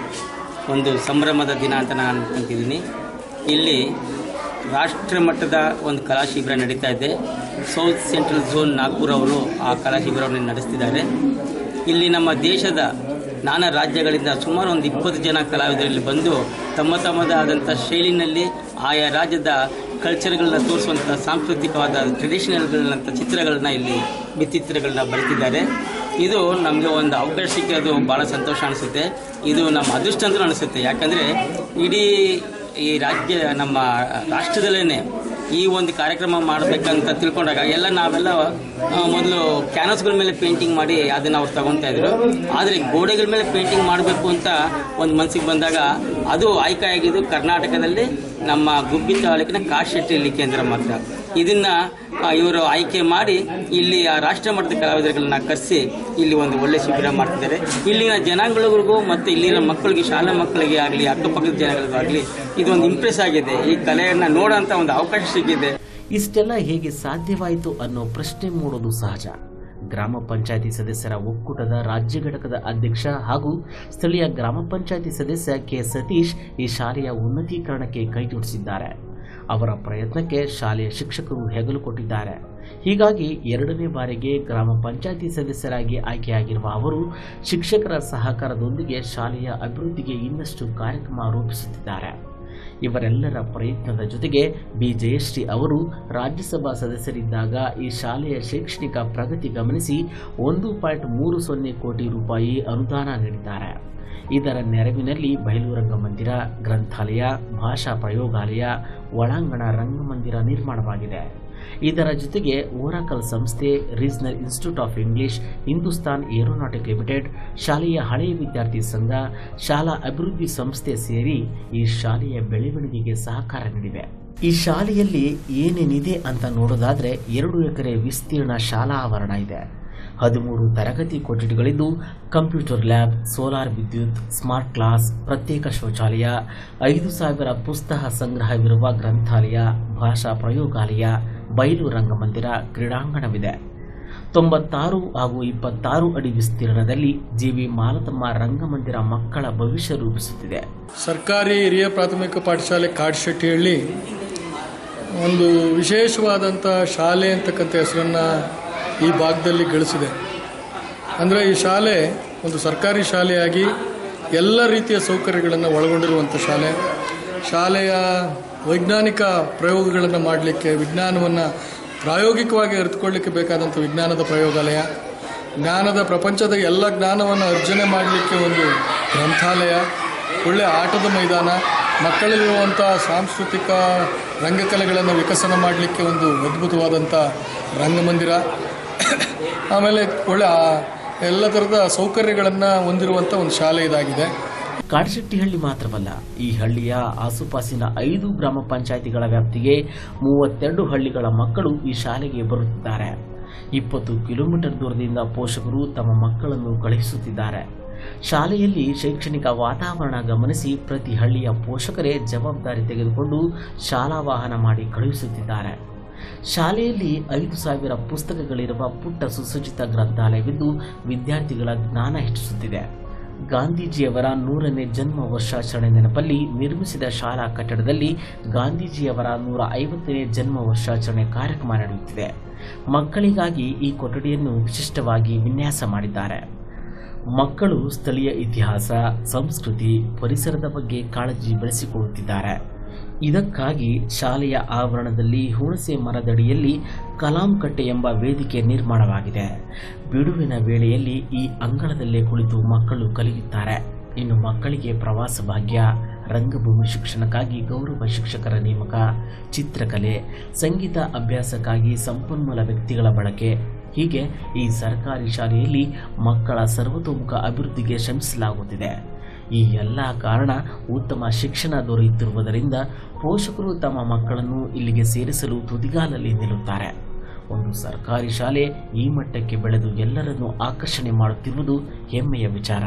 ಒಂದು ಸಂಭ್ರಮದ ದಿನ ಅಂತ ನಾನು ಅನ್ಕೊಂತಿದ್ದೀನಿ ಇಲ್ಲಿ ರಾಷ್ಟ್ರ ಮಟ್ಟದ ಒಂದು ಕಲಾ ಶಿಬಿರ ನಡೀತಾ ಇದೆ ಸೌತ್ ಸೆಂಟ್ರಲ್ ಝೋನ್ ನಾಗ್ಪುರ್ ಅವರು ಆ ಕಲಾ ಶಿಬಿರವನ್ನು ನಡೆಸ್ತಿದ್ದಾರೆ ಇಲ್ಲಿ ನಮ್ಮ ದೇಶದ ನಾನಾ ರಾಜ್ಯಗಳಿಂದ ಸುಮಾರು ಒಂದು ಇಪ್ಪತ್ತು ಜನ ಕಲಾವಿದರಲ್ಲಿ ಬಂದು ತಮ್ಮ ತಮ್ಮದೇ ಆದಂಥ ಶೈಲಿನಲ್ಲಿ ಆಯಾ ರಾಜ್ಯದ ಕಲ್ಚರ್ಗಳನ್ನ ತೋರಿಸುವಂಥ ಸಾಂಸ್ಕೃತಿಕವಾದ ಟ್ರೆಡಿಷನಲ್ಗಳಂಥ ಚಿತ್ರಗಳನ್ನ ಇಲ್ಲಿ ಭಿತ್ತಿಚಿತ್ರಗಳನ್ನ ಬರೆತಿದ್ದಾರೆ ಇದು ನಮಗೆ ಒಂದು ಅವಕಾಶ ಸಿಕ್ಕಿರೋದು ಭಾಳ ಸಂತೋಷ ಅನಿಸುತ್ತೆ ಇದು ನಮ್ಮ ಅದೃಷ್ಟ ಅಂತ ಅನಿಸುತ್ತೆ ಯಾಕಂದರೆ ಇಡೀ ಈ ರಾಜ್ಯ ನಮ್ಮ ರಾಷ್ಟ್ರದಲ್ಲೇ ಈ ಒಂದು ಕಾರ್ಯಕ್ರಮ ಮಾಡಬೇಕಂತ ತಿಳ್ಕೊಂಡಾಗ ಎಲ್ಲ ನಾವೆಲ್ಲ ಆ, ಮೊದಲು ಕ್ಯಾನ್ವಸ್ಗಳ ಮೇಲೆ ಪೇಂಟಿಂಗ್ ಮಾಡಿ ಅದನ್ನು ಅವ್ರು ತಗೊತಾ ಇದ್ರು ಆದರೆ ಗೋಡೆಗಳ ಮೇಲೆ ಪೇಂಟಿಂಗ್ ಮಾಡಬೇಕು ಅಂತ ಒಂದು ಮನಸ್ಸಿಗೆ ಬಂದಾಗ ಅದು ಆಯ್ಕೆ ಆಗಿದ್ದು ಕರ್ನಾಟಕದಲ್ಲಿ ನಮ್ಮ ಗುಬ್ಬಿ ತಾಲೂಕಿನ ಕಾಶೆಟ್ಟಿಯಲ್ಲಿ ಕೇಂದ್ರ ಮಾತ್ರ ಇದನ್ನ ಆ, ಇವರು ಆಯ್ಕೆ ಮಾಡಿ ಇಲ್ಲಿ ಆ ರಾಷ್ಟ್ರ ಮಟ್ಟದ ಕಲಾವಿದರುಗಳನ್ನ ಕರೆಸಿ ಇಲ್ಲಿ ಒಂದು ಒಳ್ಳೆ ಶಿಬಿರ ಮಾಡ್ತಿದ್ದಾರೆ ಇಲ್ಲಿನ ಜನಾಂಗಗಳಿಗೂ ಮತ್ತು ಇಲ್ಲಿನ ಮಕ್ಕಳಿಗೆ ಶಾಲಾ ಮಕ್ಕಳಿಗೆ ಆಗಲಿ ಅಕ್ಕಪಕ್ಕದ ಜನಗಳಿಗಾಗಲಿ ಇದೊಂದು ಇಂಪ್ರೆಸ್ ಆಗಿದೆ ಈ ಕಲೆಯನ್ನ ನೋಡೋಂಥ ಒಂದು ಅವಕಾಶ ಸಿಕ್ಕಿದೆ ಇಷ್ಟೆಲ್ಲ ಹೇಗೆ ಸಾಧ್ಯವಾಯಿತು ಅನ್ನೋ ಪ್ರಶ್ನೆ ಮೂಡೋದು ಸಹಜ ಗ್ರಾಮ ಪಂಚಾಯತಿ ಸದಸ್ಯರ ಒಕ್ಕೂಟದ ರಾಜ್ಯ ಘಟಕದ ಅಧ್ಯಕ್ಷ ಹಾಗೂ ಸ್ಥಳೀಯ ಗ್ರಾಮ ಪಂಚಾಯತಿ ಸದಸ್ಯ ಕೆ ಸತೀಶ್ ಈ ಶಾಲೆಯ ಉನ್ನತೀಕರಣಕ್ಕೆ ಕೈಜೋಡಿಸಿದ್ದಾರೆ ಅವರ ಪ್ರಯತ್ನಕ್ಕೆ ಶಾಲೆಯ ಶಿಕ್ಷಕರು ಹೆಗಲು ಕೊಟ್ಟಿದ್ದಾರೆ ಹೀಗಾಗಿ ಎರಡನೇ ಬಾರಿಗೆ ಗ್ರಾಮ ಪಂಚಾಯತಿ ಸದಸ್ಯರಾಗಿ ಆಯ್ಕೆಯಾಗಿರುವ ಅವರು ಶಿಕ್ಷಕರ ಸಹಕಾರದೊಂದಿಗೆ ಶಾಲೆಯ ಅಭಿವೃದ್ಧಿಗೆ ಇನ್ನಷ್ಟು ಕಾರ್ಯಕ್ರಮ ರೂಪಿಸುತ್ತಿದ್ದಾರೆ ಇವರೆಲ್ಲರ ಪ್ರಯತ್ನದ ಜೊತೆಗೆ ಬಿ ಜಯಶ್ರೀ ಅವರು ರಾಜ್ಯಸಭಾ ಸದಸ್ಯರಿದ್ದಾಗ ಈ ಶಾಲೆಯ ಶೈಕ್ಷಣಿಕ ಪ್ರಗತಿ ಗಮನಿಸಿ ಒಂದು ಪಾಯಿಂಟ್ ಮೂರು ಸೊನ್ನೆ ಕೋಟಿ ರೂಪಾಯಿ ಅನುದಾನ ನೀಡಿದ್ದಾರೆ ಇದರ ನೆರವಿನಲ್ಲಿ ಬಯಲು ರಂಗಮಂದಿರ ಗ್ರಂಥಾಲಯ ಭಾಷಾ ಪ್ರಯೋಗಾಲಯ ಒಳಾಂಗಣ ರಂಗಮಂದಿರ ನಿರ್ಮಾಣವಾಗಿದೆ ಇದರ ಜೊತೆಗೆ ಓರಾಕಲ್ ಸಂಸ್ಥೆ regional institute of English Hindustan aeronautic limited ಶಾಲೆಯ ಹಳೆಯ ವಿದ್ಯಾರ್ಥಿ ಸಂಘ ಶಾಲಾ ಅಭಿವೃದ್ಧಿ ಸಂಸ್ಥೆ ಸೇರಿ ಈ ಶಾಲೆಯ ಬೆಳವಣಿಗೆಗೆ ಸಹಕಾರ ನೀಡಿವೆ ಈ ಶಾಲೆಯಲ್ಲಿ ಏನೇನಿದೆ ಅಂತ ನೋಡೋದಾದ್ರೆ ಎರಡು ಎಕರೆ ವಿಸ್ತೀರ್ಣ ಶಾಲಾ ಆವರಣ ಇದೆ ಹದಿಮೂರು ತರಗತಿ ಕೊಠಡಿಗಳಿದ್ದು ಕಂಪ್ಯೂಟರ್ ಲ್ಯಾಬ್ ಸೋಲಾರ್ ವಿದ್ಯುತ್ ಸ್ಮಾರ್ಟ್ ಕ್ಲಾಸ್ ಪ್ರತ್ಯೇಕ ಶೌಚಾಲಯ ಐದು ಸಾವಿರ ಪುಸ್ತಕ ಸಂಗ್ರಹವಿರುವ ಗ್ರಂಥಾಲಯ ಭಾಷಾ ಪ್ರಯೋಗಾಲಯ ಬಯಲು ರಂಗಮಂದಿರ ಕ್ರೀಡಾಂಗಣವಿದೆ ತೊಂಬತ್ತಾರು ಹಾಗೂ ಇಪ್ಪತ್ತಾರು ಅಡಿ ವಿಸ್ತೀರ್ಣದಲ್ಲಿ ಜಿವಿ ಮಾಲತಮ್ಮ ರಂಗಮಂದಿರ ಮಕ್ಕಳ ಭವಿಷ್ಯ ರೂಪಿಸುತ್ತಿದೆ ಸರ್ಕಾರಿ ಹಿರಿಯ ಪ್ರಾಥಮಿಕ ಪಾಠಶಾಲೆ ಕಾಡ್ಶೆಟ್ಟಿಹಳ್ಳಿ ಒಂದು ವಿಶೇಷವಾದಂಥ ಶಾಲೆ ಅಂತಕ್ಕಂಥ ಹೆಸರನ್ನು ಈ ಭಾಗದಲ್ಲಿ ಗಳಿಸಿದೆ ಅಂದರೆ ಈ ಶಾಲೆ ಒಂದು ಸರ್ಕಾರಿ ಶಾಲೆಯಾಗಿ ಎಲ್ಲ ರೀತಿಯ ಸೌಕರ್ಯಗಳನ್ನು ಒಳಗೊಂಡಿರುವಂಥ ಶಾಲೆ ಶಾಲೆಯ ವೈಜ್ಞಾನಿಕ ಪ್ರಯೋಗಗಳನ್ನು ಮಾಡಲಿಕ್ಕೆ ವಿಜ್ಞಾನವನ್ನು ಪ್ರಾಯೋಗಿಕವಾಗಿ ಅರಿತುಕೊಳ್ಳಿಕ್ಕೆ ಬೇಕಾದಂಥ ವಿಜ್ಞಾನದ ಪ್ರಯೋಗಾಲಯ ಜ್ಞಾನದ ಪ್ರಪಂಚದ ಎಲ್ಲ ಜ್ಞಾನವನ್ನು ಅರ್ಜನೆ ಮಾಡಲಿಕ್ಕೆ ಒಂದು ಗ್ರಂಥಾಲಯ ಒಳ್ಳೆಯ ಆಟದ ಮೈದಾನ ಮಕ್ಕಳಲ್ಲಿರುವಂಥ ಸಾಂಸ್ಕೃತಿಕ ರಂಗಕಲೆಗಳನ್ನು ವಿಕಸನ ಮಾಡಲಿಕ್ಕೆ ಒಂದು ಅದ್ಭುತವಾದಂಥ ರಂಗಮಂದಿರ ಆಮೇಲೆ ಒಳ್ಳೆ ಆ- ಎಲ್ಲ ಥರದ ಸೌಕರ್ಯಗಳನ್ನು ಹೊಂದಿರುವಂಥ ಒಂದು ಶಾಲೆ ಇದಾಗಿದೆ ಕಾಡಶೆಟ್ಟಿಹಳ್ಳಿ ಮಾತ್ರವಲ್ಲ ಈ ಹಳ್ಳಿಯ ಆಸುಪಾಸಿನ ಐದು ಗ್ರಾಮ ಪಂಚಾಯಿತಿಗಳ ವ್ಯಾಪ್ತಿಗೆ ಮೂವತ್ತೆರಡು ಹಳ್ಳಿಗಳ ಮಕ್ಕಳು ಈ ಶಾಲೆಗೆ ಬರುತ್ತಿದ್ದಾರೆ ಇಪ್ಪತ್ತು ಕಿಲೋಮೀಟರ್ ದೂರದಿಂದ ಪೋಷಕರು ತಮ್ಮ ಮಕ್ಕಳನ್ನು ಕಳುಹಿಸುತ್ತಿದ್ದಾರೆ ಶಾಲೆಯಲ್ಲಿ ಶೈಕ್ಷಣಿಕ ವಾತಾವರಣ ಗಮನಿಸಿ ಪ್ರತಿ ಹಳ್ಳಿಯ ಪೋಷಕರೇ ಜವಾಬ್ದಾರಿ ತೆಗೆದುಕೊಂಡು ಶಾಲಾ ವಾಹನ ಮಾಡಿ ಕಳುಹಿಸುತ್ತಿದ್ದಾರೆ ಶಾಲೆಯಲ್ಲಿ ಐದು ಸಾವಿರ ಪುಸ್ತಕಗಳಿರುವ ಪುಟ್ಟ ಸುಸಜ್ಜಿತ ಗ್ರಂಥಾಲಯವಿದ್ದು ವಿದ್ಯಾರ್ಥಿಗಳ ಜ್ಞಾನ ಹೆಚ್ಚಿಸುತ್ತಿದೆ ಗಾಂಧೀಜಿಯವರ ನೂರನೇ ಜನ್ಮ ವರ್ಷಾಚರಣೆ ನೆನಪಲ್ಲಿ ನಿರ್ಮಿಸಿದ ಶಾಲಾ ಕಟ್ಟಡದಲ್ಲಿ ಗಾಂಧೀಜಿಯವರ ನೂರ ಐವತ್ತನೇ ಜನ್ಮ ವರ್ಷಾಚರಣೆ ಕಾರ್ಯಕ್ರಮ ನಡೆಯುತ್ತಿದೆ ಮಕ್ಕಳಿಗಾಗಿ ಈ ಕೊಠಡಿಯನ್ನು ವಿಶಿಷ್ಟವಾಗಿ ವಿನ್ಯಾಸ ಮಾಡಿದ್ದಾರೆ ಮಕ್ಕಳು ಸ್ಥಳೀಯ ಇತಿಹಾಸ ಸಂಸ್ಕೃತಿ ಪರಿಸರದ ಬಗ್ಗೆ ಕಾಳಜಿ ಬೆಳೆಸಿಕೊಳ್ಳುತ್ತಿದ್ದಾರೆ ಇದಕ್ಕಾಗಿ ಶಾಲೆಯ ಆವರಣದಲ್ಲಿ ಹುಣಸೆ ಮರದಡಿಯಲ್ಲಿ ಕಲಾಂ ಕಟ್ಟೆ ಎಂಬ ವೇದಿಕೆ ನಿರ್ಮಾಣವಾಗಿದೆ ಬಿಡುವಿನ ವೇಳೆಯಲ್ಲಿ ಈ ಅಂಗಳದಲ್ಲೇ ಕುಳಿತು ಮಕ್ಕಳು ಕಲಿಯುತ್ತಾರೆ ಇನ್ನು ಮಕ್ಕಳಿಗೆ ಪ್ರವಾಸ ಭಾಗ್ಯ ರಂಗಭೂಮಿ ಶಿಕ್ಷಣಕ್ಕಾಗಿ ಗೌರವ ಶಿಕ್ಷಕರ ನೇಮಕ ಚಿತ್ರಕಲೆ ಸಂಗೀತ ಅಭ್ಯಾಸಕ್ಕಾಗಿ ಸಂಪನ್ಮೂಲ ವ್ಯಕ್ತಿಗಳ ಬಳಕೆ ಹೀಗೆ ಈ ಸರ್ಕಾರಿ ಶಾಲೆಯಲ್ಲಿ ಮಕ್ಕಳ ಸರ್ವತೋಮುಖ ಅಭಿವೃದ್ಧಿಗೆ ಶ್ರಮಿಸಲಾಗುತ್ತಿದೆ ಈ ಎಲ್ಲ ಕಾರಣ ಉತ್ತಮ ಶಿಕ್ಷಣ ದೊರೆಯುತ್ತಿರುವುದರಿಂದ ಪೋಷಕರು ತಮ್ಮ ಮಕ್ಕಳನ್ನು ಇಲ್ಲಿಗೆ ಸೇರಿಸಲು ತುದಿಗಾಲಲ್ಲಿ ನಿಲ್ಲುತ್ತಾರೆ ಒಂದು ಸರ್ಕಾರಿ ಶಾಲೆ ಈ ಮಟ್ಟಕ್ಕೆ ಬೆಳೆದು ಎಲ್ಲರನ್ನೂ ಆಕರ್ಷಣೆ ಮಾಡುತ್ತಿರುವುದು ಹೆಮ್ಮೆಯ ವಿಚಾರ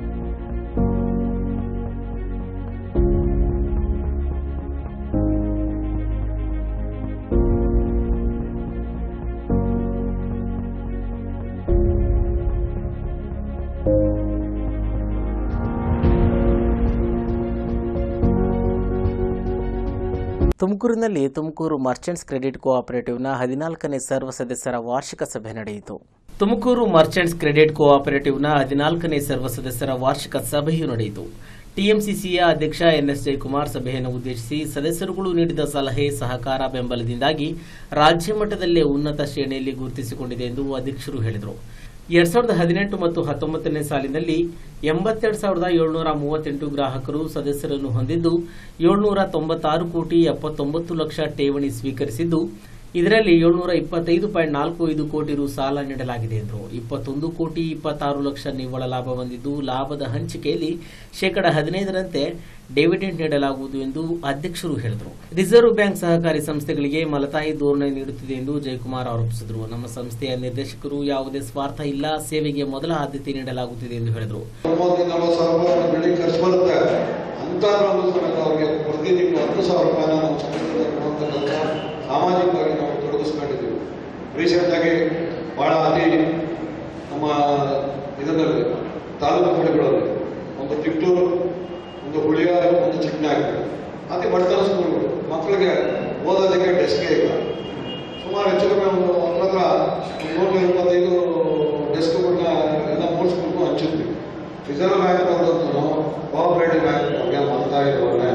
ತುಮಕೂರಿನಲ್ಲಿ ತುಮಕೂರು ಮರ್ಚೆಂಟ್ಸ್ ಕ್ರೆಡಿಟ್ ಕೋಆಪರೇಟಿವ್ನ ಹದಿನಾಲ್ಕನೇ ಸರ್ವ ಸದಸ್ಯರ ವಾರ್ಷಿಕ ಸಭೆ ನಡೆಯಿತು ತುಮಕೂರು ಮರ್ಚೆಂಟ್ಸ್ ಕ್ರೆಡಿಟ್ ಕೋಆಪರೇಟಿವ್ನ ಹದಿನಾಲ್ಕನೇ ಸರ್ವ ಸದಸ್ಯರ ವಾರ್ಷಿಕ ಸಭೆಯು ನಡೆಯಿತು ಟಿಎಂಸಿಸಿಯ ಅಧ್ಯಕ್ಷ ಎನ್ಎಸ್ ಜಯಕುಮಾರ್ ಸಭೆಯನ್ನು ಉದ್ದೇಶಿಸಿ ಸದಸ್ಯರುಗಳು ನೀಡಿದ ಸಲಹೆ ಸಹಕಾರ ಬೆಂಬಲದಿಂದಾಗಿ ರಾಜ್ಯ ಮಟ್ಟದಲ್ಲೇ ಉನ್ನತ ಶ್ರೇಣಿಯಲ್ಲಿ ಗುರುತಿಸಿಕೊಂಡಿದೆ ಎಂದು ಅಧ್ಯಕ್ಷರು ಹೇಳಿದರು ಎರಡ್ ಸಾವಿರದ ಹದಿನೆಂಟು ಮತ್ತು ಹತ್ತೊಂಬತ್ತನೇ ಸಾಲಿನಲ್ಲಿ ಎಂಬತ್ತೆರಡು ಸಾವಿರದ ಏಳ್ನೂರ ಮೂವತ್ತೆಂಟು ಗ್ರಾಹಕರು ಸದಸ್ಯರನ್ನು ಹೊಂದಿದ್ದು ಏಳ್ನೂರ ತೊಂಬತ್ತಾರು ಕೋಟಿ ಎಪ್ಪತ್ತೊಂಬತ್ತು ಲಕ್ಷ ಠೇವಣಿ ಸ್ವೀಕರಿಸಿದ್ದು ಇದರಲ್ಲಿ ಏಳ್ನೂರ ಇಪ್ಪತ್ತೈದು ಪಾಯಿಂಟ್ ನಾಲ್ಕು ಐದು ಕೋಟಿ ರು ಸಾಲ ನೀಡಲಾಗಿದೆ ಎಂದರು ಇಪ್ಪತ್ತೊಂದು ಕೋಟಿ ಇಪ್ಪತ್ತಾರು ಲಕ್ಷ ನಿವ್ವಳ ಲಾಭ ಹೊಂದಿದ್ದು ಲಾಭದ ಹಂಚಿಕೆಯಲ್ಲಿ ಶೇಕಡ ಹದಿನೈದರಂತೆ ಡಿವಿಡೆಂಡ್ ನೀಡಲಾಗುವುದು ಎಂದು ಅಧ್ಯಕ್ಷರು ಹೇಳಿದರು ರಿಸರ್ವ್ ಬ್ಯಾಂಕ್ ಸಹಕಾರಿ ಸಂಸ್ಥೆಗಳಿಗೆ ಮಲತಾಯಿ ಧೋರಣೆ ನೀಡುತ್ತಿದೆ ಎಂದು ಜಯಕುಮಾರ್ ಆರೋಪಿಸಿದರು ನಮ್ಮ ಸಂಸ್ಥೆಯ ನಿರ್ದೇಶಕರು ಯಾವುದೇ ಸ್ವಾರ್ಥ ಇಲ್ಲ ಸೇವೆಗೆ ಮೊದಲ ಆದ್ಯತೆ ನೀಡಲಾಗುತ್ತಿದೆ ಎಂದು ಹೇಳಿದರು ಮೂವತ್ತು ನಲವತ್ತು ಸಾವಿರ ರೂಪಾಯಿ ಬೆಳಿಗ್ಗೆ ಖರ್ಚು ಬರುತ್ತೆ ಅಂತ ಒಂದು ಸಮೇತ ಅವ್ರಿಗೆ ಪ್ರತಿ ತಿಂಗಳು ಹತ್ತು ಸಾವಿರ ರೂಪಾಯಿನ ನಾವು ಸಂಸ್ಥೆಯಿಂದ ಕೊಡುವಂಥ ಸಾಮಾಜಿಕವಾಗಿ ನಾವು ತೊಡಗಿಸ್ಕೊಂಡಿದ್ದೀವಿ ರೀಸೆಂಟಾಗಿ ಭಾಳ ಅತಿ ನಮ್ಮ ಇದರಲ್ಲಿ ತಾಲೂಕು ಹಳ್ಳಿಗಳಲ್ಲಿ ಒಂದು ತಿಟ್ಟೂರು ಒಂದು ಹುಳಿಯಾರ ಒಂದು ಚಿಕ್ಕನಾಗಿ ಅತಿ ಬಡತನ ಸ್ಕೂಲ್ಗಳು ಮಕ್ಕಳಿಗೆ ಓದೋದಕ್ಕೆ ಡೆಸ್ಕೇ ಇಲ್ಲ ಸುಮಾರು ಹೆಚ್ಚು ಕಮ್ಮಿ ಒಂದು ಹತ್ರ ಹತ್ರ ನೂರ ಇಪ್ಪತ್ತೈದು ಡೆಸ್ಕ್ಗಳನ್ನ ಎಲ್ಲ ಮೂರು ಸ್ಕೂಲ್ಗೂ ಹಂಚಿದ್ವಿ ರಿಸರ್ವ್ ಬ್ಯಾಂಕ್ ಅವ್ರದ್ದು ಕೋಆಪರೇಟಿವ್ ಬ್ಯಾಂಕ್ ಅವ್ರಿಗೆ ಮಾಡ್ತಾ ಇರೋರೆ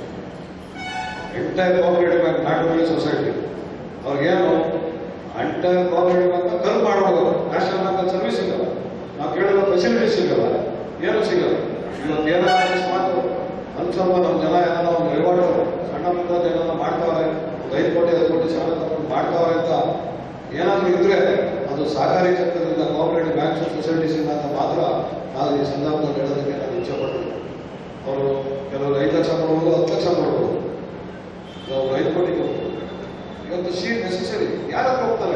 entire cooperative bank not only society ಅವ್ರಿಗೇನು ಎಂಟೈರ್ ಕೋಆಪರೇಟಿವ್ ಬ್ಯಾಂಕ್ ಕಲ್ ಮಾಡೋದು ನ್ಯಾಷನಲ್ ಬ್ಯಾಂಕ್ ಸರ್ವಿಸ್ ಸಿಗಲ್ಲ ನಾವು ಕೇಳಿರೋ ಫೆಸಿಲಿಟೀಸ್ ಸಿಗಲ್ಲ ಏನು ಸಿಗಲ್ಲ ಇವತ್ತು ಏನಾದ್ರು ಅಕಸ್ಮಾತ್ ಒಂದು ಸ್ವಲ್ಪ ನಮ್ಮ ಜನ ಏನಾರ ಒಂದು ವಹಿವಾಟು ಸಣ್ಣ ಪುಟ್ಟದ್ದು ಏನಾರ ಮಾಡ್ತಾವ್ರೆ ಒಂದು ಐದು ಕೋಟಿ ಐದು ಕೋಟಿ ಸಾಲ ತಗೊಂಡು ಮಾಡ್ತಾವ್ರೆ ಅಂತ ಏನಾದರೂ ಇದ್ರೆ ಅದು ಸಹಕಾರಿ ಕ್ಷೇತ್ರದಿಂದ ಕೋಆಪರೇಟಿವ್ ಬ್ಯಾಂಕ್ಸ್ ಸೊಸೈಟೀಸ್ ಇಂದ ಅಂತ ಮಾತ್ರ ನಾವು ಈ ಸಂದರ್ಭದಲ್ಲಿ ಹೇಳೋದಕ್ಕೆ ನಾನು ಇಚ್ಛೆ ಪಡ್ತೀನಿ ಅವರು ಕೆಲವರು ಐದು ಲಕ್ಷ ಕೊಡ್ಬೋದು ಹತ್ತು ಲಕ್ಷ ಕೊಡ್ಬೋದು ಅವ್ರು ಐದು ಕೋಟಿ ಕೊಡ್ಬೋದು ಇವತ್ತು ಶೀಟ್ ನೆಸೆಸರಿ ಯಾರ ಹತ್ರ ಹೋಗ್ತಾರೆ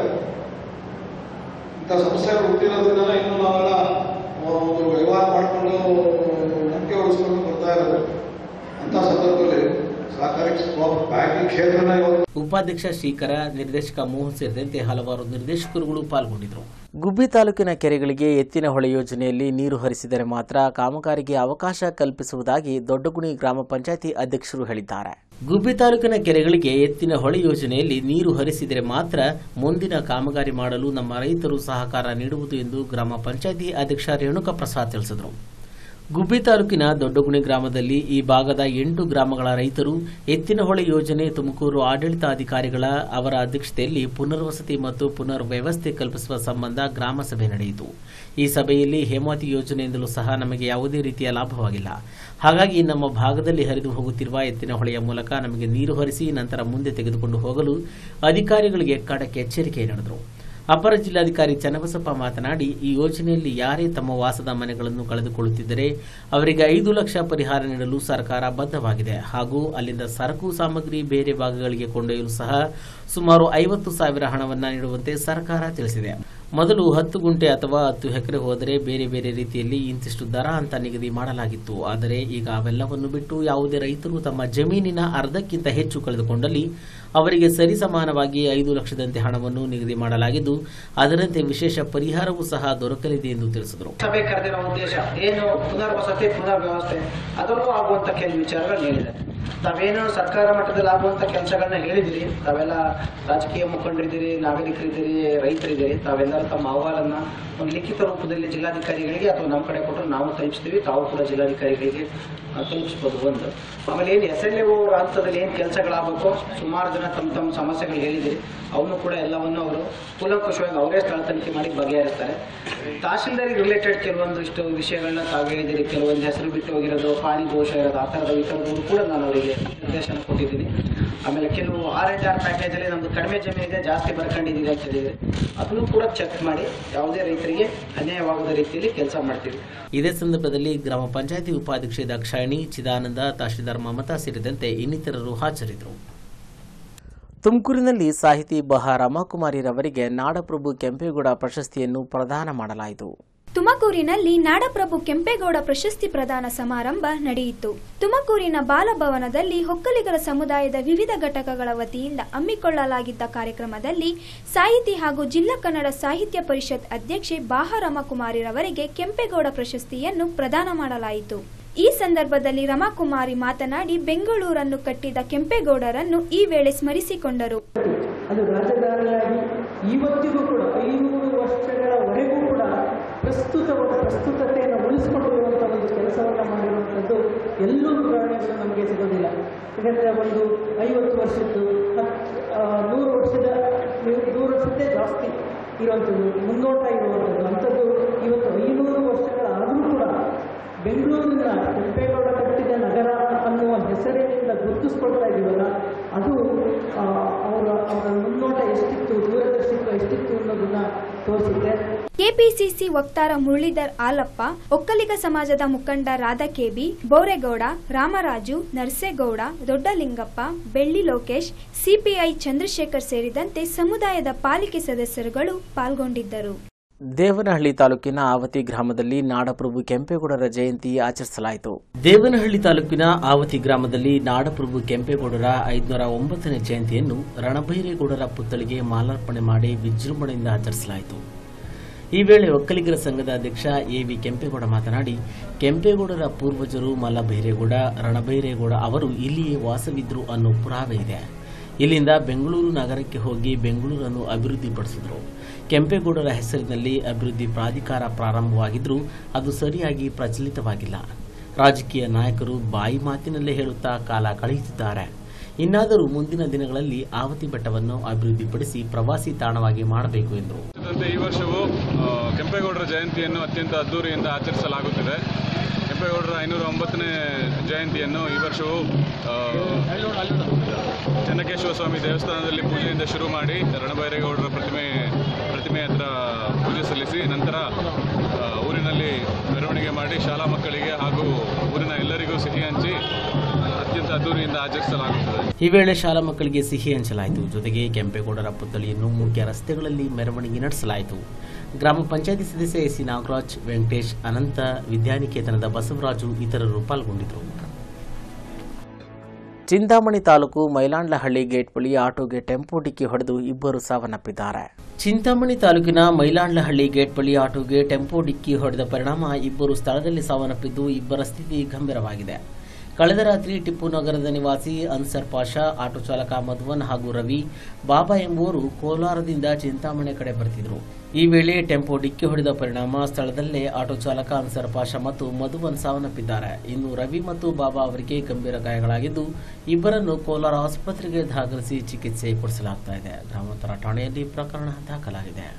ಇಂಥ ಸಮಸ್ಯೆಗಳು ಹುಟ್ಟಿರೋದ್ರಿಂದ ಇನ್ನು ನಾವೆಲ್ಲ ಒಂದು ವ್ಯವಹಾರ ಮಾಡಿಕೊಂಡು ನಂಬಿಕೆ ಉಳಿಸ್ಕೊಂಡು ಬರ್ತಾ ಇರೋದು ಅಂತ ಸಂದರ್ಭದಲ್ಲಿ ಸಹಕಾರಿ ಬ್ಯಾಂಕಿಂಗ್ ಕ್ಷೇತ್ರನ ಇವತ್ತು ಉಪಾಧ್ಯಕ್ಷ ಶ್ರೀಕರ ನಿರ್ದೇಶಕ ಮೋಹನ್ ಸೇರಿದಂತೆ ಹಲವಾರು ನಿರ್ದೇಶಕರುಗಳು ಪಾಲ್ಗೊಂಡಿದ್ದರು ಗುಬ್ಬಿ ತಾಲೂಕಿನ ಕೆರೆಗಳಿಗೆ ಎತ್ತಿನ ಹೊಳೆ ಯೋಜನೆಯಲ್ಲಿ ನೀರು ಹರಿಸಿದರೆ ಮಾತ್ರ ಕಾಮಗಾರಿಗೆ ಅವಕಾಶ ಕಲ್ಪಿಸುವುದಾಗಿ ದೊಡ್ಡಗುಣಿ ಗ್ರಾಮ ಪಂಚಾಯಿತಿ ಅಧ್ಯಕ್ಷರು ಹೇಳಿದ್ದಾರೆ ಗುಬ್ಬಿ ತಾಲೂಕಿನ ಕೆರೆಗಳಿಗೆ ಎತ್ತಿನ ಹೊಳೆ ಯೋಜನೆಯಲ್ಲಿ ನೀರು ಹರಿಸಿದರೆ ಮಾತ್ರ ಮುಂದಿನ ಕಾಮಗಾರಿ ಮಾಡಲು ನಮ್ಮ ರೈತರು ಸಹಕಾರ ನೀಡುವುದು ಎಂದು ಗ್ರಾಮ ಪಂಚಾಯಿತಿ ಅಧ್ಯಕ್ಷ ರೇಣುಕಾ ಪ್ರಸಾದ್ ತಿಳಿಸಿದರು ಗುಬ್ಬಿ ತಾಲೂಕಿನ ದೊಡ್ಡಗುಣಿ ಗ್ರಾಮದಲ್ಲಿ ಈ ಭಾಗದ ಎಂಟು ಗ್ರಾಮಗಳ ರೈತರು ಎತ್ತಿನಹೊಳೆ ಯೋಜನೆ ತುಮಕೂರು ಆಡಳಿತಾಧಿಕಾರಿಗಳ ಅವರ ಅಧ್ಯಕ್ಷತೆಯಲ್ಲಿ ಪುನರ್ವಸತಿ ಮತ್ತು ಪುನರ್ ವ್ಯವಸ್ಥೆ ಕಲ್ಪಿಸುವ ಸಂಬಂಧ ಗ್ರಾಮ ಸಭೆ ನಡೆಯಿತು ಈ ಸಭೆಯಲ್ಲಿ ಹೇಮಾವತಿ ಯೋಜನೆಯಿಂದಲೂ ಸಹ ನಮಗೆ ಯಾವುದೇ ರೀತಿಯ ಲಾಭವಾಗಿಲ್ಲ ಹಾಗಾಗಿ ನಮ್ಮ ಭಾಗದಲ್ಲಿ ಹರಿದು ಹೋಗುತ್ತಿರುವ ಎತ್ತಿನ ಹೊಳೆಯ ಮೂಲಕ ನಮಗೆ ನೀರು ಹರಿಸಿ ನಂತರ ಮುಂದೆ ತೆಗೆದುಕೊಂಡು ಹೋಗಲು ಅಧಿಕಾರಿಗಳಿಗೆ ಖಡಕ್ ಎಚ್ಚರಿಕೆ ನೀಡಿದರು ಅಪರ ಜಿಲ್ಲಾಧಿಕಾರಿ ಚನ್ನಬಸಪ್ಪ ಮಾತನಾಡಿ ಈ ಯೋಜನೆಯಲ್ಲಿ ಯಾರೇ ತಮ್ಮ ವಾಸದ ಮನೆಗಳನ್ನು ಕಳೆದುಕೊಳ್ಳುತ್ತಿದ್ದರೆ ಅವರಿಗೆ ಐದು ಲಕ್ಷ ಪರಿಹಾರ ನೀಡಲು ಸರ್ಕಾರ ಬದ್ಧವಾಗಿದೆ ಹಾಗೂ ಅಲ್ಲಿಂದ ಸರಕು ಸಾಮಗ್ರಿ ಬೇರೆ ಭಾಗಗಳಿಗೆ ಕೊಂಡೊಯ್ಯಲು ಸಹ ಸುಮಾರು ಐವತ್ತು ಸಾವಿರ ಹಣವನ್ನು ನೀಡುವಂತೆ ಸರ್ಕಾರ ತಿಳಿಸಿದೆ ಮೊದಲು ಹತ್ತು ಗುಂಟೆ ಅಥವಾ ಹತ್ತು ಎಕರೆ ಹೋದರೆ ಬೇರೆ ಬೇರೆ ರೀತಿಯಲ್ಲಿ ಇಂತಿಷ್ಟು ದರ ಅಂತ ನಿಗದಿ ಮಾಡಲಾಗಿತ್ತು ಆದರೆ ಈಗ ಅವೆಲ್ಲವನ್ನು ಬಿಟ್ಟು ಯಾವುದೇ ರೈತರು ತಮ್ಮ ಜಮೀನಿನ ಅರ್ಧಕ್ಕಿಂತ ಹೆಚ್ಚು ಕಳೆದುಕೊಂಡಲ್ಲಿ ಅವರಿಗೆ ಸರಿಸಮಾನವಾಗಿ ಐದು ಲಕ್ಷದಂತೆ ಹಣವನ್ನು ನಿಗದಿ ಮಾಡಲಾಗಿದ್ದು ಅದರಂತೆ ವಿಶೇಷ ಪರಿಹಾರವೂ ಸಹ ದೊರಕಲಿದೆ ಎಂದು ತಿಳಿಸಿದರು ಸಭೆ ಕರೆದಿರೋ ಉದ್ದೇಶ ಏನು ಪುನರ್ವಸತಿ ಪುನರ್ ವ್ಯವಸ್ಥೆ ಅದರಲ್ಲೂ ಆಗುವಂತ ಕೆಲವು ವಿಚಾರಗಳು ಹೇಳಿದೆ ತಾವೇನು ಸರ್ಕಾರ ಮಟ್ಟದಲ್ಲಿ ಆಗುವಂತ ಕೆಲಸಗಳನ್ನ ಹೇಳಿದಿರಿ ತಾವೆಲ್ಲ ರಾಜಕೀಯ ಮುಖಂಡರಿದ್ದೀರಿ ನಾಗರಿಕರಿದ್ದೀರಿ ರೈತರಿದ್ದೀರಿ ತಾವೆಲ್ಲರೂ ತಮ್ಮ ಅಹವಾಲನ್ನ ಒಂದು ಲಿಖಿತ ರೂಪದಲ್ಲಿ ಜಿಲ್ಲಾಧಿಕಾರಿಗಳಿಗೆ ಅಥವಾ ನಮ್ಮ ಕಡೆ ಕೊಟ್ಟರೆ ನಾವು ತಲುಪಿಸ್ತೀವಿ ತಾವು ಕೂಡ ಜಿಲ್ಲಾಧಿಕಾರಿಗಳಿಗೆ ಆ, ತಲುಪಿಸ್ಬೋದು ಒಂದು ಆಮೇಲೆ ಏನು ಎಸ್ ಎಲ್ ಎ ಹಂತದಲ್ಲಿ ಏನು ಕೆಲಸಗಳಾಗಬೇಕು ಸುಮಾರು ಜನ ತಮ್ಮ ತಮ್ಮ ಸಮಸ್ಯೆಗಳು ಹೇಳಿದಿರಿ ಅವನು ಕೂಡ ಎಲ್ಲವನ್ನು ಅವರು ಕೂಲಂಕುಷವಾಗಿ ಅವರೇ ಸ್ಥಳ ತನಿಖೆ ಮಾಡಿ ಬಗೆಹರಿಸ್ತಾರೆ ತಹಶೀಲ್ದಾರಿ ರಿಲೇಟೆಡ್ ಕೆಲವೊಂದಿಷ್ಟು ವಿಷಯಗಳನ್ನ ತಾವು ಹೇಳಿದಿರಿ ಕೆಲವೊಂದು ಹೆಸರು ಬಿಟ್ಟು ಹೋಗಿರೋದು ಪಾಣಿ ದೋಷ ಇರೋದು ಆ ಥರದ ವಿಚಾರಗಳು ಕೂಡ ನಾನು ಅವರಿಗೆ ನಿರ್ದೇಶನ ಕೊಟ್ಟಿದ್ದೀನಿ ಆಮೇಲೆ ಕೆಲವು ಆರ್ ಎಚ್ ಆರ್ ಪ್ಯಾಕೇಜಲ್ಲಿ ನಮ್ದು ಕಡಿಮೆ ಜಮೀನಿದೆ ಜಾಸ್ತಿ ಬರ್ಕೊಂಡಿದ್ದೀರಿ ಅಂತ ಹೇಳಿದ್ರೆ ಅದನ್ನು ಕೂಡ ಚೆಕ್ ಮಾಡಿ ಯಾವುದೇ ರೈತರಿಗೆ ಅನ್ಯಾಯವಾಗದ ರೀತಿಯಲ್ಲಿ ಕೆಲಸ ಮಾಡ್ತೀವಿ ಇದೇ ಸಂದರ್ಭದಲ್ಲಿ ಗ್ರಾಮ ಪಂಚಾಯಿತಿ ಉಪಾಧ್ಯಕ್ಷೆ ದಾಕ್ಷಾಯಣಿ ಚಿದಾನಂದ ತಹಶೀಲ್ದಾರ್ ಮಮತಾ ಸೇರಿದಂತೆ ಇನ್ನಿತರರು ಹಾಜರಿದ್ದರು ತುಮಕೂರಿನಲ್ಲಿ ಸಾಹಿತಿ ಬಹ ರಮಾಕುಮಾರಿರವರಿಗೆ ನಾಡಪ್ರಭು ಕೆಂಪೇಗೌಡ ಪ್ರಶಸ್ತಿಯನ್ನು ಪ್ರದಾನ ಮಾಡಲಾಯಿತು ತುಮಕೂರಿನಲ್ಲಿ ನಾಡಪ್ರಭು ಕೆಂಪೇಗೌಡ ಪ್ರಶಸ್ತಿ ಪ್ರದಾನ ಸಮಾರಂಭ ನಡೆಯಿತು ತುಮಕೂರಿನ ಬಾಲಭವನದಲ್ಲಿ ಒಕ್ಕಲಿಗರ ಸಮುದಾಯದ ವಿವಿಧ ಘಟಕಗಳ ವತಿಯಿಂದ ಹಮ್ಮಿಕೊಳ್ಳಲಾಗಿದ್ದ ಕಾರ್ಯಕ್ರಮದಲ್ಲಿ ಸಾಹಿತಿ ಹಾಗೂ ಜಿಲ್ಲಾ ಕನ್ನಡ ಸಾಹಿತ್ಯ ಪರಿಷತ್ ಅಧ್ಯಕ್ಷೆ ಬಾಹ ರಮಾಕುಮಾರಿರವರಿಗೆ ಕೆಂಪೇಗೌಡ ಪ್ರಶಸ್ತಿಯನ್ನು ಪ್ರದಾನ ಮಾಡಲಾಯಿತು ಈ ಸಂದರ್ಭದಲ್ಲಿ ರಮಾಕುಮಾರಿ ಮಾತನಾಡಿ ಬೆಂಗಳೂರನ್ನು ಕಟ್ಟಿದ ಕೆಂಪೇಗೌಡರನ್ನು ಈ ವೇಳೆ ಸ್ಮರಿಸಿಕೊಂಡರು ಅದು ರಾಜಕಾರಣಿಯಾಗಿ ಇವತ್ತಿಗೂ ಕೂಡ ಐನೂರು ವರ್ಷಗಳವರೆಗೂ ಕೂಡ ಪ್ರಸ್ತುತ ಪ್ರಸ್ತುತತೆಯನ್ನು ಉಳಿಸಿಕೊಂಡಿರುವಂಥ ಒಂದು ಕೆಲಸವನ್ನು ಮಾಡಿರುವಂಥದ್ದು ಎಲ್ಲೂ ಉದಾಹರಣೆಗಳು ನಮಗೆ ಸಿಗೋದಿಲ್ಲ ಯಾಕಂದರೆ ಒಂದು ಐವತ್ತು ವರ್ಷದ್ದು ಹತ್ತು ಆ, ನೂರು ವರ್ಷದ ನೂರು ವರ್ಷದ್ದೇ ಜಾಸ್ತಿ ಇರುವಂಥದ್ದು ಮುನ್ನೋಟ ಇರುವಂಥದ್ದು ಅಂಥದ್ದು ಇವತ್ತು ಐನೂರು ವರ್ಷಗಳಾದರೂ ಕೂಡ ಬೆಂಗಳೂರಿನ ಕೆಂಪೇಗೌಡ ಕಟ್ಟಿದ ನಗರ ಅನ್ನುವ ಹೆಸರಿನಿಂದ ಗುರುತಿಸ್ಕೊಳ್ತಾ ಇದ್ದೀವಲ್ಲ ಅದು ಆ, ಅವರ ಅವರ ಮುನ್ನೋಟ ಎಷ್ಟಿತ್ತು ದೂರದರ್ಶಿತ್ವ ಎಷ್ಟಿತ್ತು ಅನ್ನೋದನ್ನ ತೋರಿಸುತ್ತೆ ಕೆಪಿಸಿಸಿ ವಕ್ತಾರ ಮುರಳೀಧರ್ ಆಲಪ್ಪ ಒಕ್ಕಲಿಗ ಸಮಾಜದ ಮುಖಂಡ ರಾಧಾ ಕೆಬಿ ಬೋರೇಗೌಡ ರಾಮರಾಜು ನರಸೇಗೌಡ ದೊಡ್ಡಲಿಂಗಪ್ಪ ಬೆಳ್ಳಿ ಲೋಕೇಶ್ ಸಿಪಿಐ ಚಂದ್ರಶೇಖರ್ ಸೇರಿದಂತೆ ಸಮುದಾಯದ ಪಾಲಿಕೆ ಸದಸ್ಯರುಗಳು ಪಾಲ್ಗೊಂಡಿದ್ದರು ದೇವನಹಳ್ಳಿ ತಾಲೂಕಿನ ಆವತಿ ಗ್ರಾಮದಲ್ಲಿ ನಾಡಪ್ರಭು ಕೆಂಪೇಗೌಡರ ಜಯಂತಿ ಆಚರಿಸಲಾಯಿತು ದೇವನಹಳ್ಳಿ ತಾಲೂಕಿನ ಆವತಿ ಗ್ರಾಮದಲ್ಲಿ ನಾಡಪ್ರಭು ಕೆಂಪೇಗೌಡರ ಐದುನೂರ ಒಂಬತ್ತನೇ ಜಯಂತಿಯನ್ನು ರಣಭೈರೇಗೌಡರ ಪುತ್ಥಳಿಗೆ ಮಾಲಾರ್ಪಣೆ ಮಾಡಿ ವಿಜೃಂಭಣೆಯಿಂದ ಆಚರಿಸಲಾಯಿತು ಈ ವೇಳೆ ಒಕ್ಕಲಿಗರ ಸಂಘದ ಅಧ್ಯಕ್ಷ ಎ ವಿ ಕೆಂಪೇಗೌಡ ಮಾತನಾಡಿ ಕೆಂಪೇಗೌಡರ ಪೂರ್ವಜರು ಮಲ್ಲಭೈರೇಗೌಡ ರಣಭೈರೇಗೌಡ ಅವರು ಇಲ್ಲಿಯೇ ವಾಸವಿದ್ರು ಅನ್ನೋ ಪುರಾವೆ ಇದೆ ಇಲ್ಲಿಂದ ಬೆಂಗಳೂರು ನಗರಕ್ಕೆ ಹೋಗಿ ಬೆಂಗಳೂರನ್ನು ಅಭಿವೃದ್ಧಿಪಡಿಸಿದರು ಕೆಂಪೇಗೌಡರ ಹೆಸರಿನಲ್ಲಿ ಅಭಿವೃದ್ಧಿ ಪ್ರಾಧಿಕಾರ ಪ್ರಾರಂಭವಾಗಿದ್ರೂ ಅದು ಸರಿಯಾಗಿ ಪ್ರಚಲಿತವಾಗಿಲ್ಲ ರಾಜಕೀಯ ನಾಯಕರು ಬಾಯಿ ಮಾತಿನಲ್ಲೇ ಹೇಳುತ್ತಾ ಕಾಲ ಕಳೆಯುತ್ತಿದ್ದಾರೆ ಇನ್ನಾದರೂ ಮುಂದಿನ ದಿನಗಳಲ್ಲಿ ಆವತಿ ಬೆಟ್ಟವನ್ನು ಅಭಿವೃದ್ಧಿಪಡಿಸಿ ಪ್ರವಾಸಿ ತಾಣವಾಗಿ ಮಾಡಬೇಕು ಎಂದರು ಸೇರಿದಂತೆ ಈ ವರ್ಷವೂ ಆ, ಕೆಂಪೇಗೌಡರ ಜಯಂತಿಯನ್ನು ಅತ್ಯಂತ ಅದ್ದೂರಿಯಿಂದ ಆಚರಿಸಲಾಗುತ್ತಿದೆ ಕೆಂಪೇಗೌಡರ ಐನೂರ ಒಂಬತ್ತನೇ ಜಯಂತಿಯನ್ನು ಈ ವರ್ಷವೂ ಆ, ಚೆನ್ನಕೇಶ್ವರ ಸ್ವಾಮಿ ದೇವಸ್ಥಾನದಲ್ಲಿ ಪೂಜೆಯಿಂದ ಶುರು ಮಾಡಿ ರಣಬೈರೇಗೌಡರ ಪ್ರತಿಮೆ ಪ್ರತಿಮೆ ಹತ್ರ ಪೂಜೆ ಸಲ್ಲಿಸಿ ನಂತರ ಆ, ಊರಿನಲ್ಲಿ ಮೆರವಣಿಗೆ ಮಾಡಿ ಶಾಲಾ ಮಕ್ಕಳಿಗೆ ಹಾಗೂ ಊರಿನ ಎಲ್ಲರಿಗೂ ಸಿಹಿ ಹಂಚಿ ಅತ್ಯಂತ ಅದ್ದೂರಿಯಿಂದ ಆಚರಿಸಲಾಗುತ್ತದೆ ಈ ವೇಳೆ ಶಾಲಾ ಮಕ್ಕಳಿಗೆ ಸಿಹಿ ಹಂಚಲಾಯಿತು ಜೊತೆಗೆ ಕೆಂಪೇಗೌಡರ ಪುತ್ಥಳಿಯನ್ನು ಮುಖ್ಯ ರಸ್ತೆಗಳಲ್ಲಿ ಮೆರವಣಿಗೆ ನಡೆಸಲಾಯಿತು ಗ್ರಾಮ ಪಂಚಾಯತಿ ಸದಸ್ಯ ಎಸಿ ನಾಗರಾಜ್ ವೆಂಕಟೇಶ್ ಅನಂತ ವಿದ್ಯಾನಿಕೇತನದ ಬಸವರಾಜು ಇತರರು ಪಾಲ್ಗೊಂಡಿದ್ದರು ಚಿಂತಾಮಣಿ ತಾಲೂಕು ಮೈಲಾಂಡ್ಲಹಳ್ಳಿ ಗೇಟ್ ಬಳಿ ಆಟೋಗೆ ಟೆಂಪೋ ಡಿಕ್ಕಿ ಹೊಡೆದು ಇಬ್ಬರು ಸಾವನ್ನಪ್ಪಿದ್ದಾರೆ ಚಿಂತಾಮಣಿ ತಾಲೂಕಿನ ಮೈಲಾಂಡ್ಲಹಳ್ಳಿ ಗೇಟ್ ಬಳಿ ಆಟೋಗೆ ಟೆಂಪೋ ಡಿಕ್ಕಿ ಹೊಡೆದ ಪರಿಣಾಮ ಇಬ್ಬರು ಸ್ಥಳದಲ್ಲಿ ಸಾವನ್ನಪ್ಪಿದ್ದು ಇಬ್ಬರ ಸ್ಥಿತಿ ಗಂಭೀರವಾಗಿದೆ ಕಳೆದ ರಾತ್ರಿ ಟಿಪ್ಪು ನಗರದ ನಿವಾಸಿ ಅನ್ಸರ್ ಪಾಷಾ ಆಟೋ ಚಾಲಕ ಮಧುವನ್ ಹಾಗೂ ರವಿ ಬಾಬಾ ಎಂಬುವರು ಕೋಲಾರದಿಂದ ಚಿಂತಾಮಣಿ ಕಡೆ ಬರ್ತಿದ್ರು ಈ ವೇಳೆ ಟೆಂಪೋ ಡಿಕ್ಕಿ ಹೊಡೆದ ಪರಿಣಾಮ ಸ್ಥಳದಲ್ಲೇ ಆಟೋ ಚಾಲಕ ಅನ್ಸರ್ ಪಾಷಾ ಮತ್ತು ಮಧುವನ್ ಸಾವನ್ನಪ್ಪಿದ್ದಾರೆ ಇನ್ನು ರವಿ ಮತ್ತು ಬಾಬಾ ಅವರಿಗೆ ಗಂಭೀರ ಗಾಯಗಳಾಗಿದ್ದು ಇಬ್ಬರನ್ನು ಕೋಲಾರ ಆಸ್ಪತ್ರೆಗೆ ದಾಖಲಿಸಿ ಚಿಕಿತ್ಸೆ ಕೊಡಿಸಲಾಗ್ತಾ ಇದೆ ಗ್ರಾಮಾಂತರ ಠಾಣೆಯಲ್ಲಿ ಪ್ರಕರಣ ದಾಖಲಾಗಿದೆ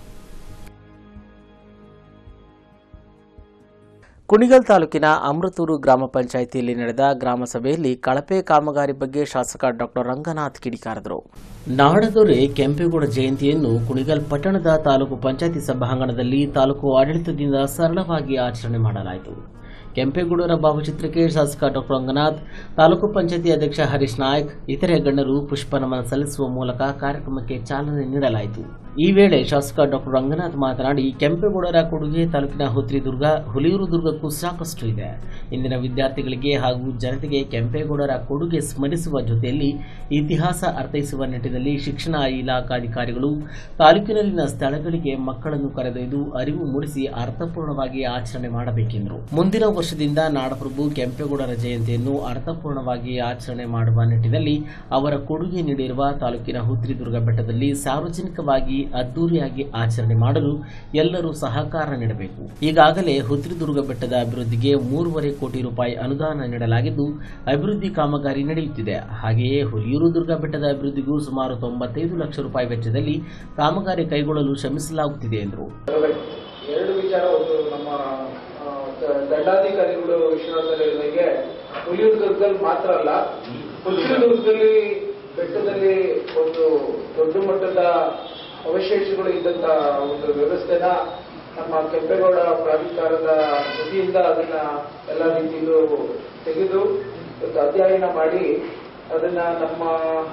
ಕುಣಿಗಲ್ ತಾಲೂಕಿನ ಅಮೃತೂರು ಗ್ರಾಮ ಪಂಚಾಯಿತಿಯಲ್ಲಿ ನಡೆದ ಗ್ರಾಮ ಸಭೆಯಲ್ಲಿ ಕಳಪೆ ಕಾಮಗಾರಿ ಬಗ್ಗೆ ಶಾಸಕ ಡಾಕ್ಟರ್ ರಂಗನಾಥ್ ಕಿಡಿಕಾರದರು ನಾಡದೊರೆ ಕೆಂಪೇಗೌಡ ಜಯಂತಿಯನ್ನು ಕುಣಿಗಲ್ ಪಟ್ಟಣದ ತಾಲೂಕು ಪಂಚಾಯಿತಿ ಸಭಾಂಗಣದಲ್ಲಿ ತಾಲೂಕು ಆಡಳಿತದಿಂದ ಸರಳವಾಗಿ ಆಚರಣೆ ಮಾಡಲಾಯಿತು ಕೆಂಪೇಗೌಡರ ಭಾವಚಿತ್ರಕ್ಕೆ ಶಾಸಕ ಡಾಕ್ಟರ್ ರಂಗನಾಥ್ ತಾಲೂಕು ಪಂಚಾಯತಿ ಅಧ್ಯಕ್ಷ ಹರೀಶ್ ನಾಯ್ಕ್ ಇತರೆ ಗಣ್ಯರು ಪುಷ್ಪನಮನ ಸಲ್ಲಿಸುವ ಮೂಲಕ ಕಾರ್ಯಕ್ರಮಕ್ಕೆ ಚಾಲನೆ ನೀಡಲಾಯಿತು ಈ ವೇಳೆ ಶಾಸಕ ಡಾಕ್ಟರ್ ರಂಗನಾಥ್ ಮಾತನಾಡಿ ಕೆಂಪೇಗೌಡರ ಕೊಡುಗೆ ತಾಲೂಕಿನ ಹುತ್ರಿದುರ್ಗ ಹುಲಿಯೂರು ದುರ್ಗಕ್ಕೂ ಸಾಕಷ್ಟು ಇದೆ ಇಂದಿನ ವಿದ್ಯಾರ್ಥಿಗಳಿಗೆ ಹಾಗೂ ಜನತೆಗೆ ಕೆಂಪೇಗೌಡರ ಕೊಡುಗೆ ಸ್ಮರಿಸುವ ಜೊತೆಯಲ್ಲಿ ಇತಿಹಾಸ ಅರ್ಥೈಸುವ ನಿಟ್ಟಿನಲ್ಲಿ ಶಿಕ್ಷಣ ಇಲಾಖಾಧಿಕಾರಿಗಳು ತಾಲೂಕಿನಲ್ಲಿನ ಸ್ಥಳಗಳಿಗೆ ಮಕ್ಕಳನ್ನು ಕರೆದೊಯ್ದು ಅರಿವು ಮೂಡಿಸಿ ಅರ್ಥಪೂರ್ಣವಾಗಿ ಆಚರಣೆ ಮಾಡಬೇಕೆಂದರು ಮುಂದಿನ ವರ್ಷದಿಂದ ನಾಡಪ್ರಭು ಕೆಂಪೇಗೌಡರ ಜಯಂತಿಯನ್ನು ಅರ್ಥಪೂರ್ಣವಾಗಿ ಆಚರಣೆ ಮಾಡುವ ನಿಟ್ಟಿನಲ್ಲಿ ಅವರ ಕೊಡುಗೆ ನೀಡಿರುವ ತಾಲೂಕಿನ ಹುತ್ರಿದುರ್ಗ ಬೆಟ್ಟದಲ್ಲಿ ಸಾರ್ವಜನಿಕವಾಗಿ ಅದ್ದೂರಿಯಾಗಿ ಆಚರಣೆ ಮಾಡಲು ಎಲ್ಲರೂ ಸಹಕಾರ ನೀಡಬೇಕು ಈಗಾಗಲೇ ಹುತ್ರಿದುರ್ಗ ಬೆಟ್ಟದ ಅಭಿವೃದ್ಧಿಗೆ ಮೂರುವರೆ ಕೋಟಿ ರೂಪಾಯಿ ಅನುದಾನ ನೀಡಲಾಗಿದ್ದು ಅಭಿವೃದ್ಧಿ ಕಾಮಗಾರಿ ನಡೆಯುತ್ತಿದೆ ಹಾಗೆಯೇ ಹುಲಿಯೂರು ದುರ್ಗ ಬೆಟ್ಟದ ಅಭಿವೃದ್ಧಿಗೂ ಸುಮಾರು ತೊಂಬತ್ತೈದು ಲಕ್ಷ ರೂಪಾಯಿ ವೆಚ್ಚದಲ್ಲಿ ಕಾಮಗಾರಿ ಕೈಗೊಳ್ಳಲು ಶ್ರಮಿಸಲಾಗುತ್ತಿದೆ ಎಂದರು ಎರಡು ವಿಚಾರ ಒಂದು ನಮ್ಮ ಆ, ದ- ದಂಡಾಧಿಕಾರಿಗಳು ವಿಶ್ವಾಸಗಳಿಗೆ ಹುಲಿಯೂರು ದುರ್ಗದಲ್ಲಿ ಮಾತ್ರ ಅಲ್ಲ ಹುಲಿಯೂರು ದುರ್ಗದಲ್ಲಿ ಬೆಟ್ಟದಲ್ಲಿ ಒಂದು ದೊಡ್ಡ ಮಟ್ಟದ ಅವಶೇಷಗಳು ಇದ್ದಂತ ಒಂದು ವ್ಯವಸ್ಥೆನ ನಮ್ಮ ಕೆಂಪೇಗೌಡ ಪ್ರಾಧಿಕಾರದ ವತಿಯಿಂದ ಅದನ್ನ ಎಲ್ಲ ರೀತಿಯಲ್ಲೂ ತೆಗೆದು ಇವತ್ತು ಅಧ್ಯಯನ ಮಾಡಿ ಅದನ್ನ ನಮ್ಮ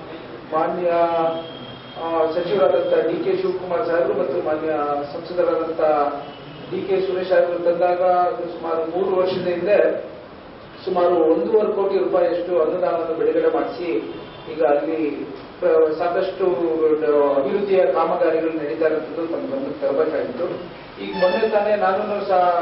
ಮಾನ್ಯ ಆ, ಸಚಿವರಾದಂಥ ಡಿ ಕೆ ಶಿವಕುಮಾರ್ ಸಾಹೇಬರು ಮತ್ತು ಮಾನ್ಯ ಸಂಸದರಾದಂಥ ಡಿ ಕೆ ಸುರೇಶ್ ಸಾಹೇಬರು ತಂದಾಗ ಅದು ಸುಮಾರು ಮೂರು ವರ್ಷದ ಹಿಂದೆ ಸುಮಾರು ಒಂದೂವರೆ ಕೋಟಿ ರೂಪಾಯಿಯಷ್ಟು ಅನುದಾನವನ್ನು ಬಿಡುಗಡೆ ಮಾಡಿಸಿ ಈಗ ಅಲ್ಲಿ ಆ, ಸಾಕಷ್ಟು ಅಭಿವೃದ್ಧಿಯ ಕಾಮಗಾರಿಗಳು ನಡೀತಾ ಇರುವಂಥದ್ದು ತಮ್ಮ ಗಮನಕ್ಕೆ ತರಬೇಕಾಗಿತ್ತು ಈಗ ಮೊನ್ನೆ ತಾನೇ ನಾನು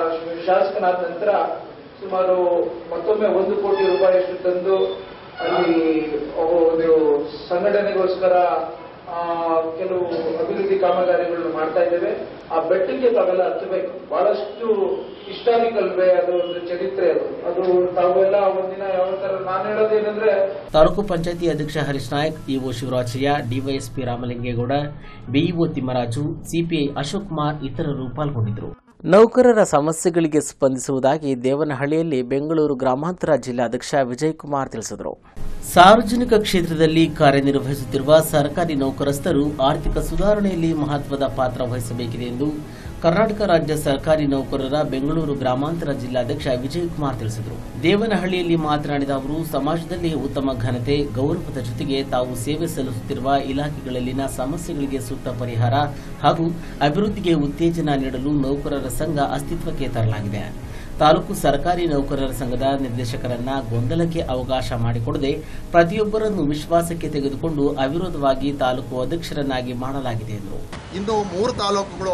ಶಾಸಕನಾದ ನಂತರ ಸುಮಾರು ಮತ್ತೊಮ್ಮೆ ಒಂದು ಕೋಟಿ ರೂಪಾಯಿಯಷ್ಟು ತಂದು ಅಲ್ಲಿ ಒಂದು ಸಂಘಟನೆಗೋಸ್ಕರ ಆ, ಕೆಲವು ಅಭಿವೃದ್ಧಿ ಕಾಮಗಾರಿಗಳನ್ನು ಮಾಡ್ತಾ ಇದ್ದೇವೆ ಆ ಬೆಟ್ಟಕ್ಕೆ ತಾವೆಲ್ಲ ಹತ್ತಬೇಕು ಬಹಳಷ್ಟು ಹಿಸ್ಟಾರಿಕಲ್ ವೇ ಅದು ಒಂದು ಚರಿತ್ರೆ ಅದು ಅದು ತಾವೆಲ್ಲ ಒಂದಿನ ಯಾವ ತರ ನಾನು ಹೇಳೋದೇನಂದ್ರೆ ತಾಲೂಕು ಪಂಚಾಯತಿ ಅಧ್ಯಕ್ಷ Harish Naik EO Shivarajaiah DYSP Ramalingegowda BEO Thimmaraju CPI Ashok Kumar ಇತರರು ಪಾಲ್ಗೊಂಡಿದ್ದರು ನೌಕರರ ಸಮಸ್ಯೆಗಳಿಗೆ ಸ್ಪಂದಿಸುವುದಾಗಿ ದೇವನಹಳ್ಳಿಯಲ್ಲಿ ಬೆಂಗಳೂರು ಗ್ರಾಮಾಂತರ ಜಿಲ್ಲಾಧ್ಯಕ್ಷ ವಿಜಯ್ ಕುಮಾರ್ ತಿಳಿಸಿದರು ಸಾರ್ವಜನಿಕ ಕ್ಷೇತ್ರದಲ್ಲಿ ಕಾರ್ಯನಿರ್ವಹಿಸುತ್ತಿರುವ ಸರ್ಕಾರಿ ನೌಕರಸ್ಥರು ಆರ್ಥಿಕ ಸುಧಾರಣೆಯಲ್ಲಿ ಮಹತ್ವದ ಪಾತ್ರ ವಹಿಸಬೇಕಿದೆ ಎಂದು ಕರ್ನಾಟಕ ರಾಜ್ಯ ಸರ್ಕಾರಿ ನೌಕರರ ಬೆಂಗಳೂರು ಗ್ರಾಮಾಂತರ ಜಿಲ್ಲಾಧ್ಯಕ್ಷ ವಿಜಯ್ ಕುಮಾರ್ ತಿಳಿಸಿದರು ದೇವನಹಳ್ಳಿಯಲ್ಲಿ ಮಾತನಾಡಿದ ಅವರು ಸಮಾಜದಲ್ಲಿ ಉತ್ತಮ ಘನತೆ ಗೌರವದ ಜೊತೆಗೆ ತಾವು ಸೇವೆ ಸಲ್ಲಿಸುತ್ತಿರುವ ಇಲಾಖೆಗಳಲ್ಲಿನ ಸಮಸ್ಯೆಗಳಿಗೆ ಸೂಕ್ತ ಪರಿಹಾರ ಹಾಗೂ ಅಭಿವೃದ್ಧಿಗೆ ಉತ್ತೇಜನ ನೀಡಲು ನೌಕರರ ಸಂಘ ಅಸ್ತಿತ್ವಕ್ಕೆ ತರಲಾಗಿದೆ ತಾಲೂಕು ಸರ್ಕಾರಿ ನೌಕರರ ಸಂಘದ ನಿರ್ದೇಶಕರನ್ನ ಗೊಂದಲಕ್ಕೆ ಅವಕಾಶ ಮಾಡಿಕೊಡದೆ ಪ್ರತಿಯೊಬ್ಬರನ್ನು ವಿಶ್ವಾಸಕ್ಕೆ ತೆಗೆದುಕೊಂಡು ಅವಿರೋಧವಾಗಿ ತಾಲೂಕು ಅಧ್ಯಕ್ಷರನ್ನಾಗಿ ಮಾಡಲಾಗಿದೆ ಎಂದರು ಇನ್ನು ಮೂರು ತಾಲೂಕುಗಳು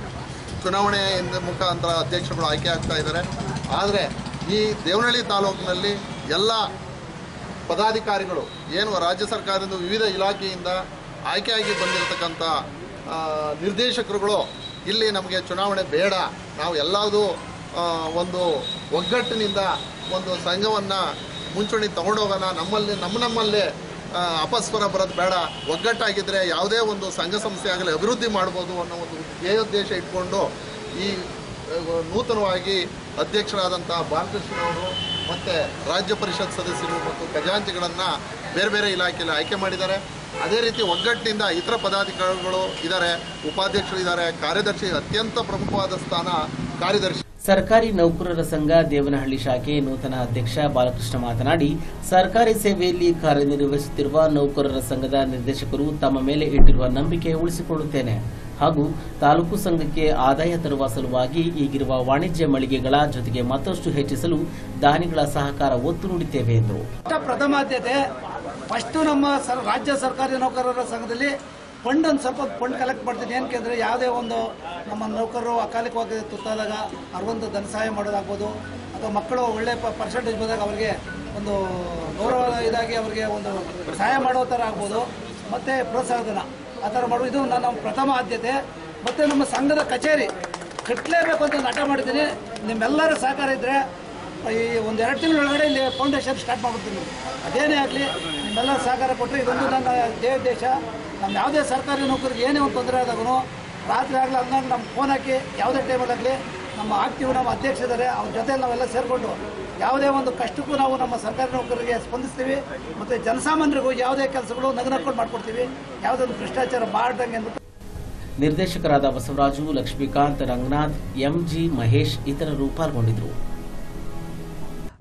ಚುನಾವಣೆಯಿಂದ ಮುಖಾಂತರ ಅಧ್ಯಕ್ಷರುಗಳು ಆಯ್ಕೆ ಆಗ್ತಾ ಇದ್ದಾರೆ ಆದರೆ ಈ ದೇವನಹಳ್ಳಿ ತಾಲೂಕಿನಲ್ಲಿ ಎಲ್ಲ ಪದಾಧಿಕಾರಿಗಳು ಏನು ರಾಜ್ಯ ಸರ್ಕಾರದ ವಿವಿಧ ಇಲಾಖೆಯಿಂದ ಆಯ್ಕೆಯಾಗಿ ಬಂದಿರತಕ್ಕಂಥ ಆ, ನಿರ್ದೇಶಕರುಗಳು ಇಲ್ಲಿ ನಮಗೆ ಚುನಾವಣೆ ಬೇಡ ನಾವು ಎಲ್ಲದೂ ಆ, ಒಂದು ಒಗ್ಗಟ್ಟಿನಿಂದ ಒಂದು ಸಂಘವನ್ನು ಮುಂಚೂಣಿ ತಗೊಂಡೋಗೋಣ ನಮ್ಮಲ್ಲಿ ನಮ್ಮ ನಮ್ಮಲ್ಲೇ ಆ, ಅಪಸ್ವರ ಬರೋದು ಬೇಡ ಒಗ್ಗಟ್ಟಾಗಿದ್ದರೆ ಯಾವುದೇ ಒಂದು ಸಂಘ ಸಂಸ್ಥೆ ಆಗಲಿ ಅಭಿವೃದ್ಧಿ ಮಾಡ್ಬೋದು ಅನ್ನೋ ಒಂದು ಧ್ಯೇಯೋದ್ದೇಶ ಇಟ್ಕೊಂಡು ಈ ಆ, ನೂತನವಾಗಿ ಅಧ್ಯಕ್ಷರಾದಂಥ ಬಾಲಕೃಷ್ಣವರು ಮತ್ತು ರಾಜ್ಯ ಪರಿಷತ್ ಸದಸ್ಯರು ಮತ್ತು ಖಜಾಂಚಿಗಳನ್ನು ಬೇರೆ ಬೇರೆ ಇಲಾಖೆಯಲ್ಲಿ ಆಯ್ಕೆ ಮಾಡಿದ್ದಾರೆ ಅದೇ ರೀತಿ ಒಗ್ಗಟ್ಟಿನಿಂದ ಇತರ ಪದಾಧಿಕಾರಿಗಳು ಇದ್ದಾರೆ ಉಪಾಧ್ಯಕ್ಷರು ಇದ್ದಾರೆ ಕಾರ್ಯದರ್ಶಿ ಅತ್ಯಂತ ಪ್ರಮುಖವಾದ ಸ್ಥಾನ ಕಾರ್ಯದರ್ಶಿ ಸರ್ಕಾರಿ ನೌಕರರ ಸಂಘ ದೇವನಹಳ್ಳಿ ಶಾಖೆ ನೂತನ ಅಧ್ಯಕ್ಷ ಬಾಲಕೃಷ್ಣ ಮಾತನಾಡಿ ಸರ್ಕಾರಿ ಸೇವೆಯಲ್ಲಿ ಕಾರ್ಯನಿರ್ವಹಿಸುತ್ತಿರುವ ನೌಕರರ ಸಂಘದ ನಿರ್ದೇಶಕರು ತಮ್ಮ ಮೇಲೆ ಇಟ್ಟಿರುವ ನಂಬಿಕೆ ಉಳಿಸಿಕೊಳ್ಳುತ್ತೇನೆ ಹಾಗೂ ತಾಲೂಕು ಸಂಘಕ್ಕೆ ಆದಾಯ ತರುವ ಸಲುವಾಗಿ ಈಗಿರುವ ವಾಣಿಜ್ಯ ಮಳಿಗೆಗಳ ಜೊತೆಗೆ ಮತ್ತಷ್ಟು ಹೆಚ್ಚಿಸಲು ದಾನಿಗಳ ಸಹಕಾರ ಒತ್ತು ನೀಡುತ್ತೇವೆ ಎಂದರು ಫಸ್ಟ್ ಪ್ರಥಮ ಆದ್ಯತೆ ಫಸ್ಟು ನಮ್ಮ ಸರ್ ರಾಜ್ಯ ಸರ್ಕಾರಿ ನೌಕರರ ಸಂಘದಲ್ಲಿ ಫಂಡ್ ಒಂದು ಸ್ವಲ್ಪ ಫಂಡ್ ಕಲೆಕ್ಟ್ ಮಾಡ್ತೀನಿ ಏನಕ್ಕೆ ಅಂದರೆ ಯಾವುದೇ ಒಂದು ನಮ್ಮ ನೌಕರರು ಅಕಾಲಿಕವಾಗಿ ತುತ್ತಾದಾಗ ಅವ್ರಿಗೊಂದು ಧನ ಸಹಾಯ ಮಾಡೋದಾಗ್ಬೋದು ಅಥವಾ ಮಕ್ಕಳು ಒಳ್ಳೆ ಪರ್ಸೆಂಟೇಜ್ ಬಂದಾಗ ಅವರಿಗೆ ಒಂದು ಗೌರವ ಇದಾಗಿ ಅವರಿಗೆ ಒಂದು ಸಹಾಯ ಮಾಡೋ ಥರ ಆಗ್ಬೋದು ಮತ್ತು ಪ್ರೋತ್ಸಾಹಧನ ಆ ಥರ ಮಾಡುವ ಇದು ನನ್ನ ಪ್ರಥಮ ಆದ್ಯತೆ ಮತ್ತು ನಮ್ಮ ಸಂಘದ ಕಚೇರಿ ಕಟ್ಟಲೇಬೇಕು ಅಂತ ನಟ ಮಾಡಿದ್ದೀನಿ ನಿಮ್ಮೆಲ್ಲರ ಸಹಕಾರ ಇದ್ದರೆ ಈ ಒಂದು ಎರಡು ತಿಂಗಳೊಳಗಡೆ ಇಲ್ಲಿ ಫೌಂಡೇಶನ್ ಸ್ಟಾರ್ಟ್ ಮಾಡ್ಬಿಡ್ತೀನಿ ಅದೇನೇ ಆಗಲಿ ನಿಮ್ಮೆಲ್ಲ ಸಹಕಾರ ಕೊಟ್ಟರೆ ಇದೊಂದು ನನ್ನ ದೇಶ ನಮ್ಮ ಯಾವುದೇ ಸರ್ಕಾರಿ ನೌಕರಿಗೆ ಏನೇ ಒಂದು ತೊಂದರೆ ಆದಾಗೂ ರಾತ್ರಿ ಆಗಲಿ ಹಂಗಾಗಿ ನಮ್ಗೆ ಫೋನ್ ಹಾಕಿ ಯಾವುದೇ ಟೈಮಲ್ಲಾಗಲಿ ನಮ್ಮ ಆಗ್ತೀವಿ ನಮ್ಮ ಅಧ್ಯಕ್ಷರಿದ್ದಾರೆ ಅವ್ರ ಜೊತೆಲಿ ನಾವೆಲ್ಲ ಸೇರಿಕೊಂಡು ಯಾವುದೇ ಒಂದು ಕಷ್ಟಕ್ಕೂ ನಾವು ನಮ್ಮ ಸರ್ಕಾರಿ ನೌಕರರಿಗೆ ಸ್ಪಂದಿಸ್ತೀವಿ ಮತ್ತು ಜನಸಾಮಾನ್ಯರಿಗೂ ಯಾವುದೇ ಕೆಲಸಗಳು ನಗನಕೊಂಡು ಮಾಡ್ಕೊಡ್ತೀವಿ ಯಾವುದೇ ಒಂದು ಭ್ರಷ್ಟಾಚಾರ ಮಾಡ್ದಂಗೆ ಅಂದ್ಬಿಟ್ಟು ನಿರ್ದೇಶಕರಾದ ಬಸವರಾಜು ಲಕ್ಷ್ಮೀಕಾಂತ್ ರಂಗನಾಥ್ ಎಂಜಿ ಮಹೇಶ್ ಇತರರು ಪಾಲ್ಗೊಂಡಿದ್ದರು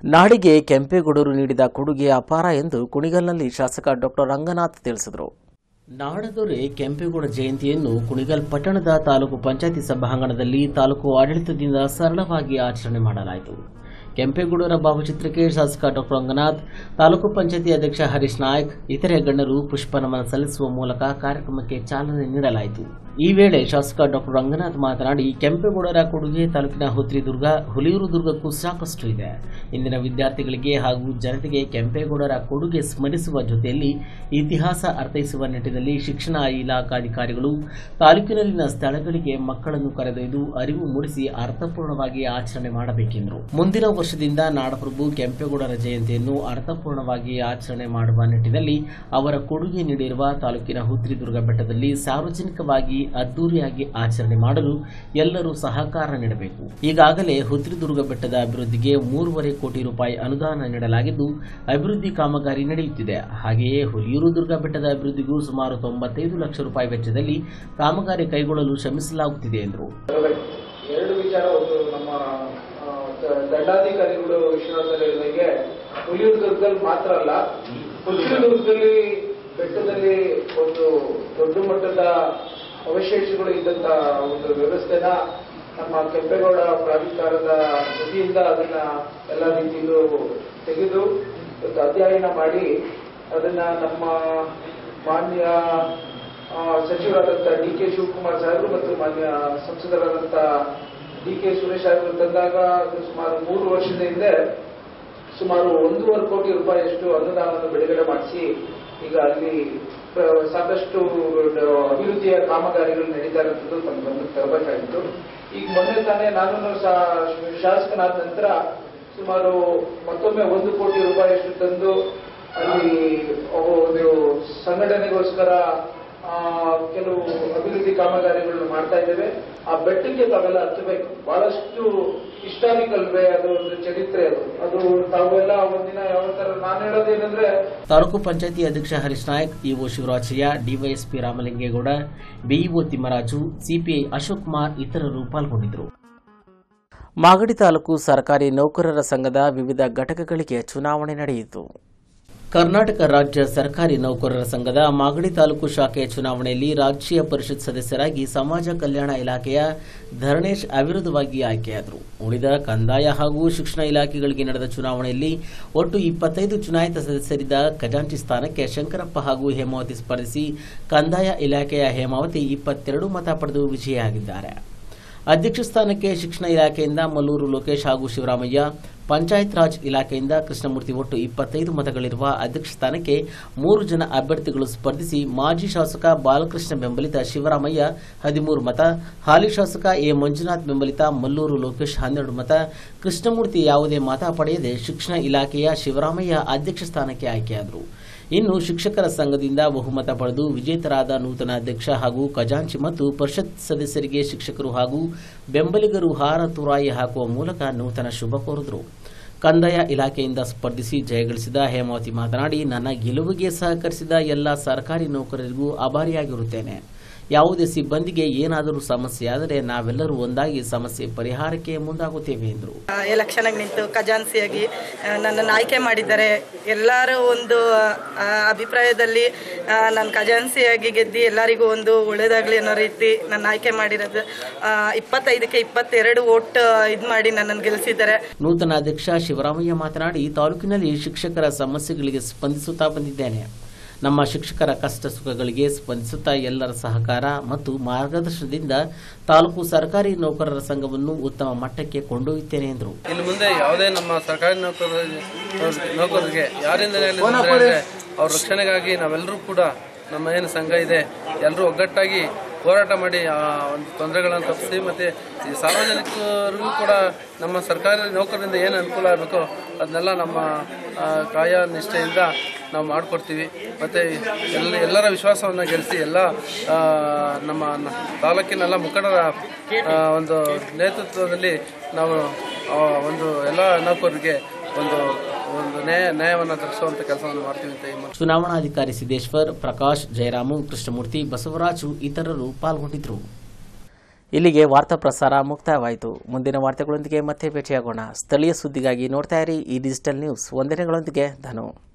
ನಾಡಿಗೆ ಕೆಂಪೇಗೌಡರು ನೀಡಿದ ಕೊಡುಗೆ ಅಪಾರ ಎಂದು ಕುಣಿಗಲ್ನಲ್ಲಿ ಶಾಸಕ ಡಾಕ್ಟರ್ ರಂಗನಾಥ್ ತಿಳಿಸಿದರು ನಾಡದೊರೆ ಕೆಂಪೇಗೌಡ ಜಯಂತಿಯನ್ನು ಕುಣಿಗಲ್ ಪಟ್ಟಣದ ತಾಲೂಕು ಪಂಚಾಯತಿ ಸಭಾಂಗಣದಲ್ಲಿ ತಾಲೂಕು ಆಡಳಿತದಿಂದ ಸರಳವಾಗಿ ಆಚರಣೆ ಮಾಡಲಾಯಿತು ಕೆಂಪೇಗೌಡರ ಭಾವಚಿತ್ರಕ್ಕೆ ಶಾಸಕ ಡಾಕ್ಟರ್ ರಂಗನಾಥ್ ತಾಲೂಕು ಪಂಚಾಯತಿ ಅಧ್ಯಕ್ಷ ಹರೀಶ್ ನಾಯ್ಕ್ ಇತರೆ ಗಣ್ಯರು ಪುಷ್ಪನಮನ ಸಲ್ಲಿಸುವ ಮೂಲಕ ಕಾರ್ಯಕ್ರಮಕ್ಕೆ ಚಾಲನೆ ನೀಡಲಾಯಿತು ಈ ವೇಳೆ ಶಾಸಕ ಡಾಕ್ಟರ್ ರಂಗನಾಥ್ ಮಾತನಾಡಿ ಕೆಂಪೇಗೌಡರ ಕೊಡುಗೆ ತಾಲೂಕಿನ ಹುತ್ರಿದುರ್ಗ ಹುಲಿಯೂರು ದುರ್ಗಕ್ಕೂ ಸಾಕಷ್ಟು ಇದೆ ಇಂದಿನ ವಿದ್ಯಾರ್ಥಿಗಳಿಗೆ ಹಾಗೂ ಜನತೆಗೆ ಕೆಂಪೇಗೌಡರ ಕೊಡುಗೆ ಸ್ಮರಿಸುವ ಜೊತೆಯಲ್ಲಿ ಇತಿಹಾಸ ಅರ್ಥೈಸುವ ನಿಟ್ಟಿನಲ್ಲಿ ಶಿಕ್ಷಣ ಇಲಾಖಾಧಿಕಾರಿಗಳು ತಾಲೂಕಿನಲ್ಲಿನ ಸ್ಥಳಗಳಿಗೆ ಮಕ್ಕಳನ್ನು ಕರೆದೊಯ್ದು ಅರಿವು ಮೂಡಿಸಿ ಅರ್ಥಪೂರ್ಣವಾಗಿ ಆಚರಣೆ ಮಾಡಬೇಕೆಂದರು ಮುಂದಿನ ವರ್ಷದಿಂದ ನಾಡಪ್ರಭು ಕೆಂಪೇಗೌಡರ ಜಯಂತಿಯನ್ನು ಅರ್ಥಪೂರ್ಣವಾಗಿ ಆಚರಣೆ ಮಾಡುವ ನಿಟ್ಟಿನಲ್ಲಿ ಅವರ ಕೊಡುಗೆ ನೀಡಿರುವ ತಾಲೂಕಿನ ಹುತ್ರಿದುರ್ಗ ಬೆಟ್ಟದಲ್ಲಿ ಸಾರ್ವಜನಿಕವಾಗಿ ಅದ್ದೂರಿಯಾಗಿ ಆಚರಣೆ ಮಾಡಲು ಎಲ್ಲರೂ ಸಹಕಾರ ನೀಡಬೇಕು ಈಗಾಗಲೇ ಹುತ್ರಿದುರ್ಗ ಬೆಟ್ಟದ ಅಭಿವೃದ್ಧಿಗೆ ಮೂರುವರೆ ಕೋಟಿ ರೂಪಾಯಿ ಅನುದಾನ ನೀಡಲಾಗಿದ್ದು ಅಭಿವೃದ್ಧಿ ಕಾಮಗಾರಿ ನಡೆಯುತ್ತಿದೆ ಹಾಗೆಯೇ ಹುಲಿಯೂರು ದುರ್ಗ ಬೆಟ್ಟದ ಅಭಿವೃದ್ಧಿಗೂ ಸುಮಾರು ತೊಂಬತ್ತೈದು ಲಕ್ಷ ರೂಪಾಯಿ ವೆಚ್ಚದಲ್ಲಿ ಕಾಮಗಾರಿ ಕೈಗೊಳ್ಳಲು ಶ್ರಮಿಸಲಾಗುತ್ತಿದೆ ಎಂದರು ಎರಡು ವಿಚಾರ ಒಂದು ನಮ್ಮ ಆ, ದ- ದಂಡಾಧಿಕಾರಿಗಳು ವಿಶ್ವಾಸದಲ್ಲಿ ಹೇಳಿದಂಗೆ ಹುಲಿಯೂರು ದುರ್ಗದಲ್ಲಿ ಮಾತ್ರ ಅಲ್ಲ ಹುಲಿಯೂರು ದುರ್ಗದಲ್ಲಿ ಬೆಟ್ಟದಲ್ಲಿ ಒಂದು ದೊಡ್ಡ ಮಟ್ಟದ ಅವಶೇಷಗಳು ಇದ್ದಂತ ಒಂದು ವ್ಯವಸ್ಥೆನ ನಮ್ಮ ಕೆಂಪೇಗೌಡ ಪ್ರಾಧಿಕಾರದ ವತಿಯಿಂದ ಅದನ್ನ ಎಲ್ಲ ರೀತಿಯಲ್ಲೂ ತೆಗೆದು ಒಂದು ಅಧ್ಯಯನ ಮಾಡಿ ಅದನ್ನ ನಮ್ಮ ಮಾನ್ಯ ಆ, ಸಚಿವರಾದಂಥ ಡಿ ಕೆ ಶಿವಕುಮಾರ್ ಸಾಹೇಬರು ಮತ್ತು ಮಾನ್ಯ ಸಂಸದರಾದಂಥ ಡಿ ಕೆ ಸುರೇಶ್ ಸಾಹೇಬರು ತಂದಾಗ ಅದು ಸುಮಾರು ಮೂರು ವರ್ಷದ ಹಿಂದೆ ಸುಮಾರು ಒಂದೂವರೆ ಕೋಟಿ ರೂಪಾಯಿಯಷ್ಟು ಅನುದಾನವನ್ನು ಬಿಡುಗಡೆ ಮಾಡಿಸಿ ಈಗ ಅಲ್ಲಿ ಆ, ಸಾಕಷ್ಟು ಅಭಿವೃದ್ಧಿಯ ಕಾಮಗಾರಿಗಳು ನಡೀತಾ ಇರುವಂಥದ್ದು ತಮ್ಮ ಗಮನಕ್ಕೆ ತರಬೇಕಾಗಿತ್ತು ಈಗ ಮೊನ್ನೆ ತಾನೇ ನಾನು ಶಾಸಕನಾದ ನಂತರ ಸುಮಾರು ಮತ್ತೊಮ್ಮೆ ಒಂದು ಕೋಟಿ ರೂಪಾಯಿಯಷ್ಟು ತಂದು ಅಲ್ಲಿ ಒಂದು ಸಂಘಟನೆಗೋಸ್ಕರ ಆ, ಕೆಲವು ಅಭಿವೃದ್ಧಿ ಕಾಮಗಾರಿಗಳನ್ನು ಮಾಡ್ತಾ ಇದ್ದೇವೆ ಆ ಬೆಟ್ಟಕ್ಕೆ ತಾವೆಲ್ಲ ಹತ್ತಬೇಕು ಬಹಳಷ್ಟು ಹಿಸ್ಟಾರಿಕಲ್ ವೇ ಅದು ಒಂದು ಚರಿತ್ರೆ ಅದು ಅದು ತಾವೆಲ್ಲ ಒಂದಿನ ಯಾವ ತರ ನಾನು ಹೇಳೋದೇನಂದ್ರೆ ತಾಲೂಕು ಪಂಚಾಯತಿ ಅಧ್ಯಕ್ಷ Harish Naik EO Shivarajaiah DYSP Ramalingegowda BEO Thimmaraju CPI Ashok Kumar ಇತರರು ಪಾಲ್ಗೊಂಡಿದ್ದರು ಮಾಗಡಿ ತಾಲೂಕು ಸರ್ಕಾರಿ ನೌಕರರ ಸಂಘದ ವಿವಿಧ ಘಟಕಗಳಿಗೆ ಚುನಾವಣೆ ನಡೆಯಿತು ಕರ್ನಾಟಕ ರಾಜ್ಯ ಸರ್ಕಾರಿ ನೌಕರರ ಸಂಘದ ಮಾಗಡಿ ತಾಲೂಕು ಶಾಖೆಯ ಚುನಾವಣೆಯಲ್ಲಿ ರಾಜ್ಯ ಪರಿಷತ್ ಸದಸ್ಯರಾಗಿ ಸಮಾಜ ಕಲ್ಯಾಣ ಇಲಾಖೆಯ ಧರಣೇಶ್ ಅವಿರೋಧವಾಗಿ ಆಯ್ಕೆಯಾದರು ಉಳಿದ ಕಂದಾಯ ಹಾಗೂ ಶಿಕ್ಷಣ ಇಲಾಖೆಗಳಿಗೆ ನಡೆದ ಚುನಾವಣೆಯಲ್ಲಿ ಒಟ್ಟು ಇಪ್ಪತ್ತೈದು ಚುನಾಯಿತ ಸದಸ್ಯರಿದ್ದ ಖಜಾಂಚಿ ಸ್ಥಾನಕ್ಕೆ ಶಂಕರಪ್ಪ ಹಾಗೂ ಹೇಮಾವತಿ ಸ್ಪರ್ಧಿಸಿ ಕಂದಾಯ ಇಲಾಖೆಯ ಹೇಮಾವತಿ ಇಪ್ಪತ್ತೆರಡು ಮತ ಪಡೆದು ವಿಜಯಿಯಾಗಿದ್ದಾರೆ ಅಧ್ಯಕ್ಷ ಸ್ಥಾನಕ್ಕೆ ಶಿಕ್ಷಣ ಇಲಾಖೆಯಿಂದ ಮಲ್ಲೂರು ಲೋಕೇಶ್ ಹಾಗೂ ಶಿವರಾಮಯ್ಯ ಪಂಚಾಯತ್ ರಾಜ್ ಇಲಾಖೆಯಿಂದ ಕೃಷ್ಣಮೂರ್ತಿ ಒಟ್ಟು ಇಪ್ಪತ್ತೈದು ಮತಗಳಿರುವ ಅಧ್ಯಕ್ಷ ಸ್ಥಾನಕ್ಕೆ ಮೂರು ಜನ ಅಭ್ಯರ್ಥಿಗಳು ಸ್ಪರ್ಧಿಸಿ ಮಾಜಿ ಶಾಸಕ ಬಾಲಕೃಷ್ಣ ಬೆಂಬಲಿತ ಶಿವರಾಮಯ್ಯ ಹದಿಮೂರು ಮತ ಹಾಲಿ ಶಾಸಕ ಎ ಮಂಜುನಾಥ್ ಬೆಂಬಲಿತ ಮಲ್ಲೂರು ಲೋಕೇಶ್ ಹನ್ನೆರಡು ಮತ ಕೃಷ್ಣಮೂರ್ತಿ ಯಾವುದೇ ಮತ ಪಡೆಯದೆ ಶಿಕ್ಷಣ ಇಲಾಖೆಯ ಶಿವರಾಮಯ್ಯ ಅಧ್ಯಕ್ಷ ಸ್ಥಾನಕ್ಕೆ ಆಯ್ಕೆಯಾದರು ಇನ್ನು ಶಿಕ್ಷಕರ ಸಂಘದಿಂದ ಬಹುಮತ ಪಡೆದು ವಿಜೇತರಾದ ನೂತನ ಅಧ್ಯಕ್ಷ ಹಾಗೂ ಖಜಾಂಚಿ ಮತ್ತು ಪರಿಷತ್ ಸದಸ್ಯರಿಗೆ ಶಿಕ್ಷಕರು ಹಾಗೂ ಬೆಂಬಲಿಗರು ಹಾರ ತುರಾಯಿ ಹಾಕುವ ಮೂಲಕ ನೂತನ ಶುಭ ಕೋರಿದರು ಕಂದಾಯ ಇಲಾಖೆಯಿಂದ ಸ್ಪರ್ಧಿಸಿ ಜಯಗಳಿಸಿದ ಹೇಮಾವತಿ ಮಾತನಾಡಿ ನನ್ನ ಗೆಲುವಿಗೆ ಸಹಕರಿಸಿದ ಎಲ್ಲ ಸರ್ಕಾರಿ ನೌಕರರಿಗೂ ಆಭಾರಿಯಾಗಿರುತ್ತೇನೆ ಯಾವುದೇ ಸಿಬ್ಬಂದಿಗೆ ಏನಾದರೂ ಸಮಸ್ಯೆ ಆದರೆ ನಾವೆಲ್ಲರೂ ಒಂದಾಗಿ ಸಮಸ್ಯೆ ಪರಿಹಾರಕ್ಕೆ ಮುಂದಾಗುತ್ತೇವೆ ಎಂದರು ಎಲೆಕ್ಷನ್ಗೆ ನಿಂತು ಖಜಾನ್ಸಿಯಾಗಿ ಆ, ನನ್ನನ್ನು ಆಯ್ಕೆ ಮಾಡಿದ್ದಾರೆ ಎಲ್ಲರೂ ಒಂದು ಆ, ಅಭಿಪ್ರಾಯದಲ್ಲಿ ಆ, ನಾನು ಖಜಾನ್ಸಿಯಾಗಿ ಗೆದ್ದು ಎಲ್ಲರಿಗೂ ಒಂದು ಒಳ್ಳೇದಾಗಲಿ ಅನ್ನೋ ರೀತಿ ನನ್ನ ಆಯ್ಕೆ ಮಾಡಿರೋದು ಆ, ಇಪ್ಪತ್ತೈದಕ್ಕೆ ಇಪ್ಪತ್ತೆರಡು ಓಟ್ ಇದು ಮಾಡಿ ನನ್ನನ್ನು ಗೆಲ್ಲಿಸಿದ್ದಾರೆ ನೂತನ ಅಧ್ಯಕ್ಷ ಶಿವರಾಮಯ್ಯ ಮಾತನಾಡಿ ತಾಲೂಕಿನಲ್ಲಿ ಶಿಕ್ಷಕರ ಸಮಸ್ಯೆಗಳಿಗೆ ಸ್ಪಂದಿಸುತ್ತಾ ಬಂದಿದ್ದೇನೆ ನಮ್ಮ ಶಿಕ್ಷಕರ ಕಷ್ಟ ಸುಖಗಳಿಗೆ ಸ್ಪಂದಿಸುತ್ತಾ ಎಲ್ಲರ ಸಹಕಾರ ಮತ್ತು ಮಾರ್ಗದರ್ಶನದಿಂದ ತಾಲೂಕು ಸರ್ಕಾರಿ ನೌಕರರ ಸಂಘವನ್ನು ಉತ್ತಮ ಮಟ್ಟಕ್ಕೆ ಕೊಂಡೊಯ್ಯುತ್ತೇನೆ ಎಂದರು ಇನ್ನು ಮುಂದೆ ಯಾವುದೇ ನಮ್ಮ ಸರ್ಕಾರಿ ನೌಕರ ನೌಕರರಿಗೆ ಯಾರಿಂದಲೇ ಆಗಲಿ ತೊಂದರೆ ಆದರೆ ಅವ್ರ ರಕ್ಷಣೆಗಾಗಿ ನಾವೆಲ್ಲರೂ ಕೂಡ ನಮ್ಮ ಏನು ಸಂಘ ಇದೆ ಎಲ್ಲರೂ ಒಗ್ಗಟ್ಟಾಗಿ ಹೋರಾಟ ಮಾಡಿ ಆ ಒಂದು ತೊಂದರೆಗಳನ್ನು ತಪ್ಪಿಸಿ ಮತ್ತು ಈ ಸಾರ್ವಜನಿಕರಿಗೂ ಕೂಡ ನಮ್ಮ ಸರ್ಕಾರಿ ನೌಕರರಿಂದ ಏನು ಅನುಕೂಲ ಆಗಬೇಕೋ ಅದನ್ನೆಲ್ಲ ನಮ್ಮ ಆ, ಕಾಯ ನಿಷ್ಠೆಯಿಂದ ನಾವು ಮಾಡಿಕೊಡ್ತೀವಿ ಮತ್ತು ಎಲ್ಲ ಎಲ್ಲರ ವಿಶ್ವಾಸವನ್ನು ಗೆಲ್ಲಿಸಿ ಎಲ್ಲ ಆ, ನಮ್ಮ ನ- ತಾಲೂಕಿನೆಲ್ಲ ಮುಖಂಡರ ಆ, ಒಂದು ನೇತೃತ್ವದಲ್ಲಿ ನಾವು ಆ, ಒಂದು ಎಲ್ಲ ನೌಕರರಿಗೆ ಒಂದು ಒಂದು ನ್ಯಾಯ ನ್ಯಾಯವನ್ನು ತರಿಸುವಂಥ ಕೆಲಸವನ್ನು ಮಾಡ್ತೀವಿ ಅಂತ ಈ ಮೂಲಕ ಚುನಾವಣಾಧಿಕಾರಿ ಸಿದ್ದೇಶ್ವರ್ ಪ್ರಕಾಶ್ ಜಯರಾಮು ಕೃಷ್ಣಮೂರ್ತಿ ಬಸವರಾಜು ಇತರರು ಪಾಲ್ಗೊಂಡಿದ್ದರು ಇಲ್ಲಿಗೆ ವಾರ್ತಾ ಪ್ರಸಾರ ಮುಕ್ತಾಯವಾಯಿತು ಮುಂದಿನ ವಾರ್ತೆಗಳೊಂದಿಗೆ ಮತ್ತೆ ಭೇಟಿಯಾಗೋಣ ಸ್ಥಳೀಯ ಸುದ್ದಿಗಾಗಿ ನೋಡ್ತಾ ಇರಿ ಈ ಡಿಜಿಟಲ್ ನ್ಯೂಸ್ ವಂದನೆಗಳೊಂದಿಗೆ ಧನು